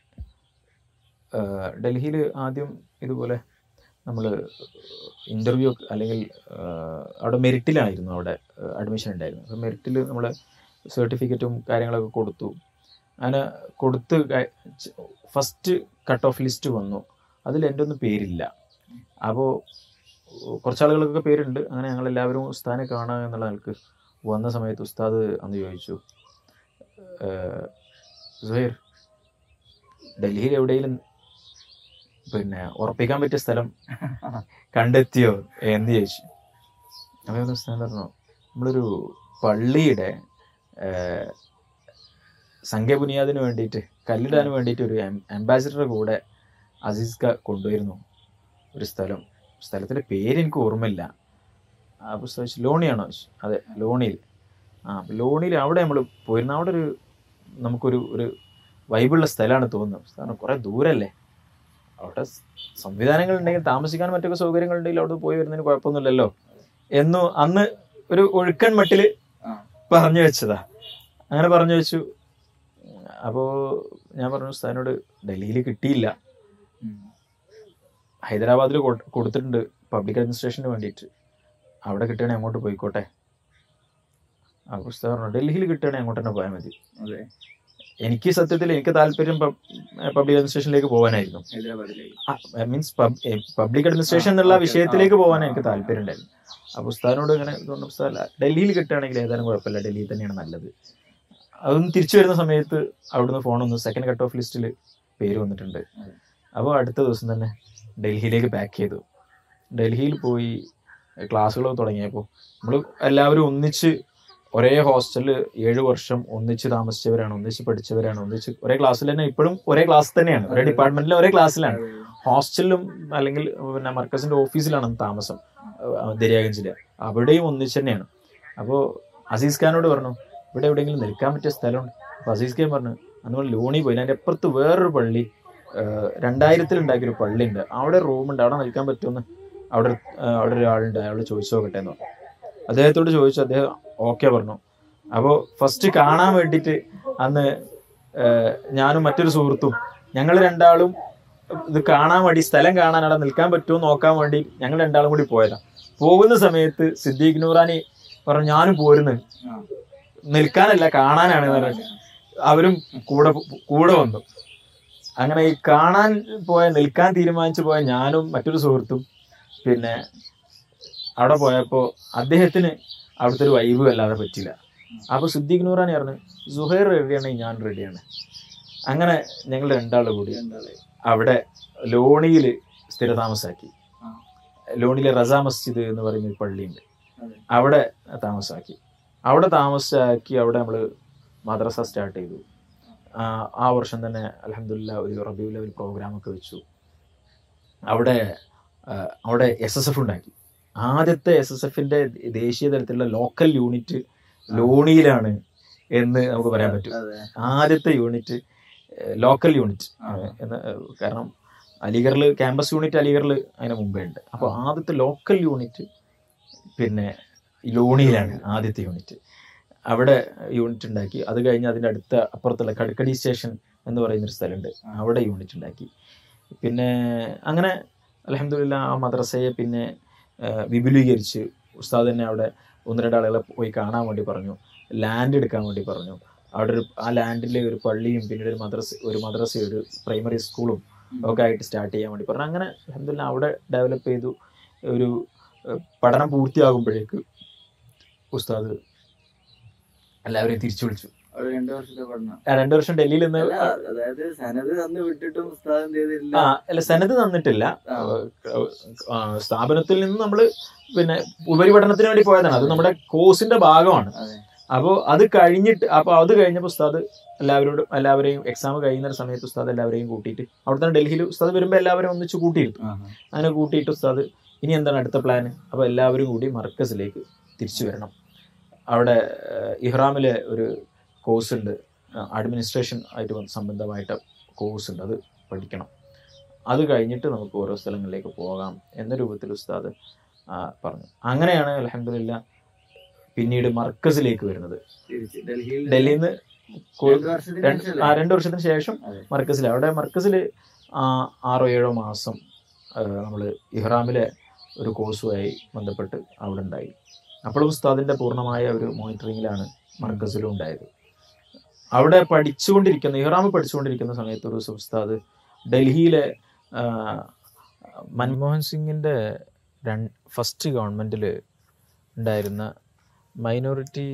ഡൽഹിയിൽ ആദ്യം ഇതുപോലെ നമ്മൾ ഇൻ്റർവ്യൂ അല്ലെങ്കിൽ ആ, അവിടെ മെറിറ്റിലായിരുന്നു അവിടെ അഡ്മിഷൻ ഉണ്ടായിരുന്നു അപ്പോൾ മെറിറ്റിൽ നമ്മൾ സർട്ടിഫിക്കറ്റും കാര്യങ്ങളൊക്കെ കൊടുത്തു അങ്ങനെ കൊടുത്ത് ഫസ്റ്റ് കട്ട് ഓഫ് ലിസ്റ്റ് വന്നു അതിൽ എൻ്റെ ഒന്നും പേരില്ല അപ്പോൾ കുറച്ച് ആളുകൾക്കൊക്കെ പേരുണ്ട് അങ്ങനെ ഞങ്ങൾ എല്ലാവരും ഉസ്താദിനെ കാണുക എന്നുള്ള നിലക്ക് വന്ന സമയത്ത് ഉസ്താദ് അന്ന് ചോദിച്ചു "ഏഹ്, സുഹൈർ ഡൽഹിയിൽ എവിടെയെങ്കിലും പിന്നെ ഉറപ്പിക്കാൻ പറ്റിയ സ്ഥലം കണ്ടെത്തിയോ എന്ന് ചോദിച്ചു അപ്പോൾ ഉസ്താദ് പറഞ്ഞു നമ്മളൊരു പള്ളിയുടെ ഏഹ്, സംഖ്യ ബുനിയാദിന് വേണ്ടിയിട്ട് കല്ലിടാൻ വേണ്ടിയിട്ട് ഒരു അംബാസിഡറുടെ കൂടെ അസീസ് ക കൊണ്ടുവരുന്നു ഒരു സ്ഥലം സ്ഥലത്തിൻ്റെ പേര് എനിക്ക് ഓർമ്മയില്ല ആ പുസ്തകം ചോദിച്ചു, ലോണിയാണോ ചോദിച്ചു. അതെ ലോണിയിൽ ആ ലോണിയിൽ അവിടെ നമ്മൾ പോയിരുന്നു അവിടെ ഒരു നമുക്കൊരു ഒരു വൈബുള്ള സ്ഥലമാണ് തോന്നുന്നത് കാരണം കുറേ ദൂരല്ലേ അവിടെ സ് സംവിധാനങ്ങൾ ഉണ്ടെങ്കിൽ താമസിക്കാൻ മറ്റൊക്കെ സൗകര്യങ്ങൾ ഉണ്ടെങ്കിൽ അവിടെ പോയി വരുന്നതിന് കുഴപ്പമൊന്നുമില്ലല്ലോ എന്നു അന്ന് ഒരു ഒഴുക്കൻ മട്ടില് ആ. പറഞ്ഞു വെച്ചതാ അങ്ങനെ പറഞ്ഞു വെച്ചു അപ്പോൾ ഞാൻ പറഞ്ഞു ഉസ്താദിനോട് ഡൽഹിയിൽ കിട്ടിയില്ല ഉം. ഹൈദരാബാദിൽ കൊ- കൊടുത്തിട്ടുണ്ട് പബ്ലിക് അഡ്മിനിസ്ട്രേഷന് വേണ്ടിയിട്ട് അവിടെ കിട്ടുകയാണെങ്കിൽ അങ്ങോട്ട് പോയിക്കോട്ടെ ആ പുസ്തകം പറഞ്ഞു ഡൽഹിയിൽ കിട്ടുകയാണെങ്കിൽ അങ്ങോട്ട് തന്നെ പോയാൽ മതി അതെ എനിക്ക് സത്യത്തിൽ എനിക്ക് താല്പര്യം പബ്ലിക് അഡ്മിനിസ്ട്രേഷനിലേക്ക് പോകാനായിരുന്നു ഹൈദരാബാദിലേക്ക് മീൻസ് പബ്ലിക് അഡ്മിനിസ്ട്രേഷൻ എന്നുള്ള ആ, okay. വിഷയത്തിലേക്ക് ആ, പോകാൻ ആ, എനിക്ക് ആ. താല്പര്യം ഉണ്ടായിരുന്നു അപ്പൊ ഉസ്താദിനോട് ഇങ്ങനെ ഇതുകൊണ്ട് ഉസ്താദ് ഡൽഹിയിൽ കിട്ടുകയാണെങ്കിൽ ഏതായാലും കുഴപ്പമില്ല ഡൽഹിയിൽ തന്നെയാണ് നല്ലത് അതൊന്ന് തിരിച്ചു വരുന്ന സമയത്ത് അവിടുന്ന് ഫോണൊന്ന് സെക്കൻഡ് കട്ട് ഓഫ് ലിസ്റ്റിൽ പേര് വന്നിട്ടുണ്ട് അതെ. അപ്പോൾ അടുത്ത ദിവസം തന്നെ ഡൽഹിയിലേക്ക് പാക്ക് ചെയ്തു ഡൽഹിയിൽ പോയി ക്ലാസ്സുകൾ തുടങ്ങിയപ്പോൾ നമ്മൾ എല്ലാവരും ഒന്നിച്ച് ഒരേ ഹോസ്റ്റലിൽ ഏഴ് വർഷം ഒന്നിച്ച് താമസിച്ചവരാണ് ഒന്നിച്ച് പഠിച്ചവരാണ് ഒന്നിച്ച് ഒരേ ക്ലാസ്സിൽ തന്നെ ഇപ്പോഴും ഒരേ ക്ലാസ് തന്നെയാണ് ഒരേ ഡിപ്പാർട്ട്മെന്റിൽ ഒരേ ക്ലാസ്സിലാണ് ഹോസ്റ്റലിലും അല്ലെങ്കിൽ പിന്നെ മർക്കസിന്റെ ഓഫീസിലാണ് താമസം അഹ് ദരിയാഗഞ്ചില് അവിടെയും ഒന്നിച്ച് തന്നെയാണ് അപ്പോൾ അസീസ് ഖാനോട് പറഞ്ഞു ഇവിടെ എവിടെയെങ്കിലും നിൽക്കാൻ പറ്റിയ സ്ഥലമുണ്ട് അപ്പോൾ അസീസ് ഖാൻ പറഞ്ഞു നമ്മൾ ലോണി പോയി അതിൻ്റെ അപ്പുറത്ത് വേറൊരു പള്ളി ആഹ് രണ്ടായിരത്തിൽ ഉണ്ടാക്കിയൊരു പള്ളിയുണ്ട് അവിടെ റൂമുണ്ട് അവിടെ നിൽക്കാൻ പറ്റുമെന്ന് അവിടെ ഒരു- ആഹ് അവിടെ ഒരാളുണ്ട് അയാൾ ചോദിച്ചു നോക്കട്ടെ എന്ന് പറഞ്ഞു അദ്ദേഹത്തോട് ചോദിച്ചു അദ്ദേഹം ഓക്കെ പറഞ്ഞു അപ്പോൾ ഫസ്റ്റ് കാണാൻ വേണ്ടിയിട്ട് അന്ന് ആഹ് ഞാനും മറ്റൊരു സുഹൃത്തും ഞങ്ങൾ രണ്ടാളും ഇത് കാണാൻ വേണ്ടി സ്ഥലം കാണാൻ അവിടെ നിൽക്കാൻ പറ്റുമോ നോക്കാൻ വേണ്ടി ഞങ്ങൾ രണ്ടാളും കൂടി പോയതാ പോകുന്ന സമയത്ത് സിദ്ദീഖ് നൂറാനി പറഞ്ഞു ഞാനും പോരുന്നു ആ. നിൽക്കാനല്ല കാണാനാണ് എന്ന് പറഞ്ഞു അവരും കൂടെ കൂടെ വന്നു അങ്ങനെ ഈ കാണാൻ പോയ നിൽക്കാൻ തീരുമാനിച്ചു പോയ ഞാനും മറ്റൊരു സുഹൃത്തും പിന്നെ അവിടെ പോയപ്പോ അദ്ദേഹത്തിന് അവിടുത്തെ ഒരു വൈബ് അല്ലാതെ പറ്റില്ല അപ്പൊ സിദ്ദീഖ് നൂറാനി പറഞ്ഞു സുഹൈർ റെഡിയാണെങ്കിൽ ഞാൻ റെഡിയാണ് അങ്ങനെ ഞങ്ങൾ രണ്ടാളും കൂടി രണ്ടാളെ അവിടെ ലോണിയിൽ സ്ഥിരതാമസാക്കി ആ. ലോണിയിലെ റസ മസ്ജിദ് എന്ന് പറയുന്ന ഒരു പള്ളിയുണ്ട് അതെ. അവിടെ താമസാക്കി അവിടെ താമസാക്കി അവിടെ നമ്മൾ മദ്രസ സ്റ്റാർട്ട് ചെയ്തു ആ, ആ വർഷം തന്നെ അലഹമില്ല ഒരു റബിയു ലെവൽ പ്രോഗ്രാം ഒക്കെ വെച്ചു അവിടെ ആ, അവിടെ എസ് എസ് എഫ് ഉണ്ടാക്കി ആദ്യത്തെ എസ് എസ് എഫിന്റെ ദേശീയ തലത്തിലുള്ള ലോക്കൽ യൂണിറ്റ് ലോണിയിലാണ് എന്ന് നമുക്ക് പറയാൻ പറ്റും അതെ ആദ്യത്തെ യൂണിറ്റ് ലോക്കൽ യൂണിറ്റ് ആ. എന്ന് ഏഹ് കാരണം അലിഗറിൽ ക്യാമ്പസ് യൂണിറ്റ് അലിഗറിൽ അതിന് മുമ്പേ ഉണ്ട് അപ്പോൾ ആദ്യത്തെ ലോക്കൽ യൂണിറ്റ് പിന്നെ ലോണിയിലാണ് ആദ്യത്തെ യൂണിറ്റ് അവിടെ യൂണിറ്റ് ഉണ്ടാക്കി അത് കഴിഞ്ഞ് അതിൻ്റെ അടുത്ത അപ്പുറത്തുള്ള കടുക്കടി സ്റ്റേഷൻ എന്ന് പറയുന്നൊരു സ്ഥലമുണ്ട് അവിടെ യൂണിറ്റ് ഉണ്ടാക്കി പിന്നെ അങ്ങനെ അലഹമില്ല ആ മദ്രസയെ പിന്നെ ഏഹ് വിപുലീകരിച്ച് ഉസ്താദ് തന്നെ അവിടെ ഒന്ന് രണ്ട് ആളുകളെ പോയി കാണാൻ വേണ്ടി പറഞ്ഞു ലാൻഡ് എടുക്കാൻ വേണ്ടി പറഞ്ഞു അവിടെ ഒരു ആ ലാൻഡിലെ ഒരു പള്ളിയും പിന്നീട് ഒരു മദ്രസ ഒരു മദ്രസ ഒരു പ്രൈമറി സ്കൂളും ഒക്കെ ആയിട്ട് സ്റ്റാർട്ട് ചെയ്യാൻ വേണ്ടി പറഞ്ഞു അങ്ങനെ അൽഹംദുലില്ലാ അവിടെ ഡെവലപ്പ് ചെയ്തു ഒരു ഏഹ്, പഠനം പൂർത്തിയാകുമ്പോഴേക്ക് ഉസ്താദ് എല്ലാവരെയും തിരിച്ചു വിളിച്ചു ഒരു രണ്ടു വർഷത്തെ പഠനം ആ, രണ്ടു വർഷം ഡൽഹിയിൽ നിന്ന് അല്ല, അതായത് സനത് തന്ന് വിട്ടിട്ടും ഉസ്താദ് എന്ത് ചെയ്തിട്ടില്ല ആ അല്ല സനത് തന്നിട്ടില്ല ആ. ആ, സ്ഥാപനത്തിൽ നിന്ന് നമ്മൾ പിന്നെ ഉപരിപഠനത്തിന് വേണ്ടി പോയതാണ് അത് നമ്മുടെ കോഴ്സിന്റെ ഭാഗമാണ് അതെ അപ്പോൾ അത് കഴിഞ്ഞിട്ട് അപ്പോൾ അത് കഴിഞ്ഞപ്പോൾ ഉസ്താദ് എല്ലാവരോടും എല്ലാവരെയും എക്സാം കഴിയുന്ന ഒരു സമയത്ത് ഉസ്താദ് എല്ലാവരെയും കൂട്ടിയിട്ട് അവിടെ തന്നെ ഡൽഹിയിൽ ഉസ്താദ് വരുമ്പോൾ എല്ലാവരും ഒന്നിച്ച് കൂട്ടിയിരുന്നു ആഹാ. അങ്ങനെ കൂട്ടിയിട്ട് ഉസ്താദ് ഇനി എന്താണ് അടുത്ത പ്ലാൻ അപ്പോൾ എല്ലാവരും കൂടി മർക്കസിലേക്ക് തിരിച്ചു വരണം അവിടെ ഏഹ്, ഇഹ്റാമിലെ ഒരു കോഴ്സ് ഉണ്ട് അഡ്മിനിസ്ട്രേഷൻ ആയിട്ട് ബന്ധ- സംബന്ധമായിട്ട് കോഴ്സ് ഉണ്ട് അത് പഠിക്കണം അത് കഴിഞ്ഞിട്ട് നമുക്ക് ഓരോ സ്ഥലങ്ങളിലേക്ക് പോകാം എന്ന രൂപത്തിൽ ഉസ്താദ് ആ, പറഞ്ഞു അങ്ങനെയാണ് അലഹമില്ല പിന്നീട് മർക്കസിലേക്ക് വരുന്നത് തിരിച്ച് ഡൽഹിയിൽ ഡൽഹിയിൽ നിന്ന് രണ്ട് വർഷത്തിന് രണ്ട് ശേഷമല്ലേ? ആ രണ്ട് വർഷത്തിന് ശേഷം അതെ. മർക്കസിൽ അവിടെ മർക്കസിൽ ആറോ ഏഴോ മാസം നമ്മൾ ഇഹ്റാമിലെ ഒരു കോഴ്സുമായി ബന്ധപ്പെട്ട് അവിടെ ഉണ്ടായി അപ്പോഴും ഉസ്താദിന്റെ പൂർണ്ണമായ ഒരു മോണിറ്ററിങ്ങിലാണ് മർക്കസിലും ഉണ്ടായത് അവിടെ പഠിച്ചുകൊണ്ടിരിക്കുന്ന ഇഹ്റാമിൽ പഠിച്ചുകൊണ്ടിരിക്കുന്ന സമയത്ത് ഒരു ദിവസം ഉസ്താദ് ഡൽഹിയിലെ ആ, മൻമോഹൻ സിംഗിന്റെ ഫസ്റ്റ് ഗവൺമെന്റിൽ ഉണ്ടായിരുന്ന മൈനോറിറ്റി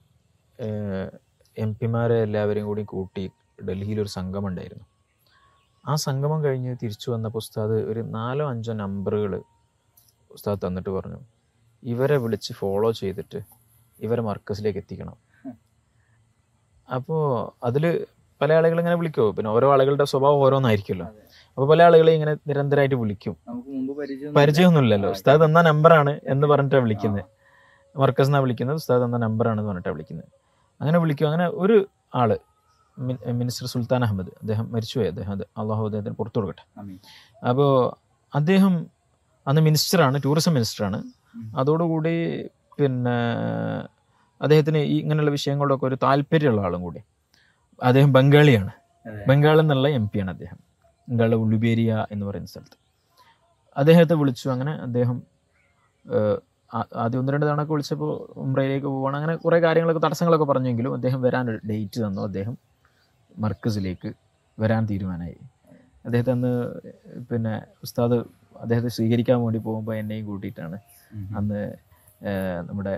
എം പിമാരെ എല്ലാവരെയും കൂടി കൂട്ടി ഡൽഹിയിൽ ഒരു സംഗമം ഉണ്ടായിരുന്നു ആ സംഗമം കഴിഞ്ഞ് തിരിച്ചു വന്നപ്പോൾ ഉസ്താദ് ഒരു നാലോ അഞ്ചോ നമ്പറുകൾ ഉസ്താദ് തന്നിട്ട് പറഞ്ഞു ഇവരെ വിളിച്ച് ഫോളോ ചെയ്തിട്ട് ഇവരെ മർക്കസിലേക്ക് എത്തിക്കണം അപ്പോൾ അതിൽ പല ആളുകൾ ഇങ്ങനെ വിളിക്കുമോ പിന്നെ ഓരോ ആളുകളുടെ സ്വഭാവം ഓരോന്നായിരിക്കുമല്ലോ അതെ. അപ്പോൾ പല ആളുകളെ ഇങ്ങനെ നിരന്തരമായിട്ട് വിളിക്കും നമുക്ക് മുമ്പ് പരിചയം പരിചയമൊന്നുമില്ലല്ലോ ഉസ്താദ് തന്ന നമ്പറാണ് എന്ന് പറഞ്ഞിട്ടാണ് വിളിക്കുന്നത് മർക്കസ് എന്നാണ് വിളിക്കുന്നത് ഉസ്താദ് തന്ന നമ്പറാണെന്ന് പറഞ്ഞിട്ടാണ് വിളിക്കുന്നത് അങ്ങനെ വിളിക്കും അങ്ങനെ ഒരു ആള് മിൻ- മിനിസ്റ്റർ സുൽത്താൻ അഹമ്മദ് അദ്ദേഹം മരിച്ചുപോയി അദ്ദേഹം അത് അള്ളാഹു അദ്ദേഹത്തിന് പുറത്തു കൊടുക്കട്ടെ ആമീൻ. അപ്പോൾ അദ്ദേഹം അന്ന് മിനിസ്റ്ററാണ് ടൂറിസം മിനിസ്റ്ററാണ് ഉം. അതോടുകൂടി പിന്നെ അദ്ദേഹത്തിന് ഈ ഇങ്ങനെയുള്ള വിഷയങ്ങളോടൊക്കെ ഒരു താല്പര്യമുള്ള ആളും കൂടി അദ്ദേഹം ബംഗാളിയാണ് അതെ. ബംഗാളിൽ നിന്നുള്ള എം പിയാണ് അദ്ദേഹം ബംഗാളിലെ ഉള്ളുബേരിയ എന്ന് പറയുന്ന സ്ഥലത്ത് അദ്ദേഹത്തെ വിളിച്ചു അങ്ങനെ അദ്ദേഹം ഏഹ്, ആ- ആദ്യം ഒന്ന് രണ്ട് തവണ ഒക്കെ വിളിച്ചപ്പോൾ ഉംറയിലേക്ക് പോവാണ് അങ്ങനെ കുറേ കാര്യങ്ങളൊക്കെ തടസ്സങ്ങളൊക്കെ പറഞ്ഞെങ്കിലും അദ്ദേഹം വരാൻ ഒരു ഡേറ്റ് തന്നു അദ്ദേഹം മർക്കസിലേക്ക് വരാൻ തീരുമാനമായി അദ്ദേഹത്തെ അന്ന് പിന്നെ ഉസ്താദ് അദ്ദേഹത്തെ സ്വീകരിക്കാൻ വേണ്ടി പോകുമ്പോൾ എന്നെയും കൂട്ടിയിട്ടാണ് അന്ന് ഏഹ്, നമ്മുടെ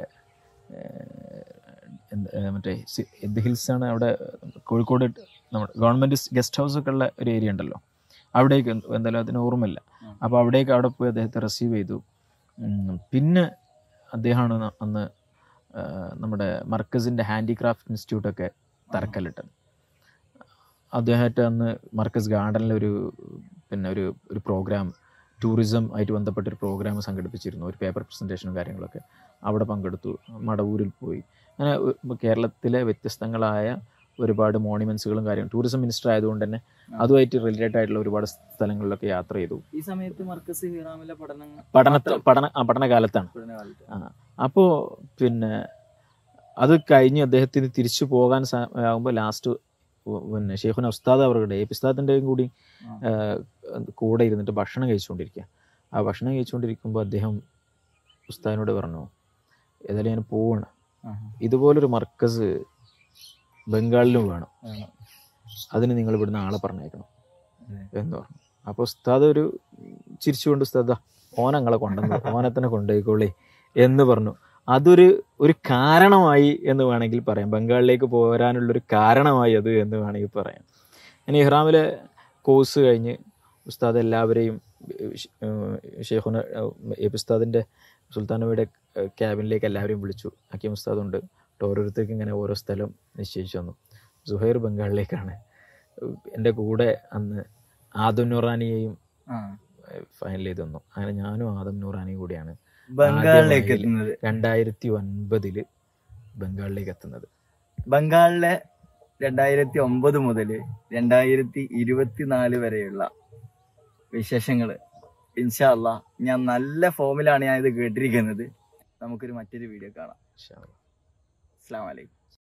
ഏഹ്, എന്ത് ഏഹ്, മറ്റേ സി- എന്ത് ഹിൽസാണ് അവിടെ കോഴിക്കോട് നമ്മുടെ ഗവൺമെൻറ് ഗസ്റ്റ് ഹൗസ് ഒക്കെ ഉള്ള ഒരു ഏരിയ ഉണ്ടല്ലോ അവിടേക്ക് എന്ത് എന്തായാലും അതിന് ഓർമ്മയില്ല ഉം. അപ്പോൾ അവിടേക്ക് അവിടെ പോയി അദ്ദേഹത്തെ റിസീവ് ചെയ്തു ഉം, പിന്നെ അദ്ദേഹമാണ് ന- അന്ന് ഏഹ്, നമ്മുടെ മർക്കസിൻ്റെ ഹാൻഡിക്രാഫ്റ്റ് ഇൻസ്റ്റിറ്റ്യൂട്ടൊക്കെ തറക്കല്ലിട്ടത് അദ്ദേഹമായിട്ട് അന്ന് മർക്കസ് ഗാർഡനിൽ ഒരു പിന്നെ ഒരു ഒരു പ്രോഗ്രാം ടൂറിസം ആയിട്ട് ബന്ധപ്പെട്ട ഒരു പ്രോഗ്രാം സംഘടിപ്പിച്ചിരുന്നു ഒരു പേപ്പർ പ്രസൻറ്റേഷനും കാര്യങ്ങളൊക്കെ അവിടെ പങ്കെടുത്തു മടവൂരിൽ പോയി അങ്ങനെ ഒ- ഇപ്പൊ കേരളത്തിലെ വ്യത്യസ്തങ്ങളായ ഒരുപാട് മോണിമെന്റ്സുകളും കാര്യങ്ങളും ടൂറിസം മിനിസ്റ്റർ ആയതുകൊണ്ട് തന്നെ അതുമായിട്ട് റിലേറ്റഡ് ആയിട്ടുള്ള ഒരുപാട് സ്ഥലങ്ങളിലൊക്കെ യാത്ര ചെയ്തു ഈ സമയത്ത് മർക്കസ് ഹിറാമിലെ പഠനം പഠനത്തെ പഠന ആ, പഠനകാലത്താണ് പഠനകാലത്ത് അപ്പോൾ പിന്നെ അത് കഴിഞ്ഞ് അദ്ദേഹത്തിന് തിരിച്ചു പോകാൻ സ- ആകുമ്പോൾ ലാസ്റ്റ് പിന്നെ ഷെയ്ഖുന ഉസ്താദ് അവരുടെ എ പി ഉസ്താദിൻ്റെയും കൂടി ആ. ആ, കൂടെ ഇരുന്നിട്ട് ഭക്ഷണം കഴിച്ചുകൊണ്ടിരിക്കുക ആ ഭക്ഷണം കഴിച്ചുകൊണ്ടിരിക്കുമ്പോൾ അദ്ദേഹം ഉസ്താദിനോട് പറഞ്ഞു ഏതായാലും ഞാൻ പോവാണ് ആഹാ. ഇതുപോലൊരു മർക്കസ് ബംഗാളിലും വേണം വേണം. അതിന് നിങ്ങൾ ഇവിടുന്ന് ആളെ പറഞ്ഞേക്കണം അതെ. എന്ന് പറഞ്ഞു അപ്പോൾ ഉസ്താദ് ഒരു ചിരിച്ചുകൊണ്ട് ഉസ്താദ് "ദാ, ഓനെ ഞങ്ങളെ കൊണ്ടുവന്നു ഓനെ തന്നെ കൊണ്ടുപോയിക്കോളേ എന്ന് പറഞ്ഞു അതൊരു ഒരു കാരണമായി എന്ന് വേണമെങ്കിൽ പറയാം ബംഗാളിലേക്ക് പോരാനുള്ളൊരു കാരണമായി അത് എന്ന് വേണമെങ്കിൽ പറയാം ഇനി ഇഹ്റാമിലെ കോഴ്സ് കഴിഞ്ഞ് ഉസ്താദ് എല്ലാവരെയും ഷെയ്ഖുന എ പി ഉസ്താദിൻ്റെ സുൽത്താനബിയുടെ ക്യാബിനിലേക്ക് എല്ലാവരെയും വിളിച്ചു ഹക്കീം ഉസ്താദുണ്ട് ഓരോരുത്തർക്ക് ഇങ്ങനെ ഓരോ സ്ഥലം നിശ്ചയിച്ചു തന്നു സുഹൈർ ബംഗാളിലേക്കാണ് എൻ്റെ കൂടെ അന്ന് ആദം നൂറാനിയെയും ആ. ഫൈനൽ ചെയ്ത് തന്നു അങ്ങനെ ഞാനും ആദം നൂറാനിയും കൂടിയാണ് ബംഗാളിലേക്ക് ആദ്യമായി എത്തുന്നത് രണ്ടായിരത്തി ഒൻപതില് ബംഗാളിലേക്ക് എത്തുന്നത് ബംഗാളിലെ രണ്ടായിരത്തി ഒമ്പത് മുതൽ രണ്ടായിരത്തി ഇരുപത്തിനാല് വരെയുള്ള വിശേഷങ്ങള് ഇൻഷാ അല്ലാ ഞാൻ നല്ല ഫോമിലാണ് ഞാൻ ഇത് കേട്ടിരിക്കുന്നത് നമുക്കൊരു മറ്റൊരു വീഡിയോ കാണാം ഇൻഷാ അല്ലാ. അസ്സാം വലൈക്കും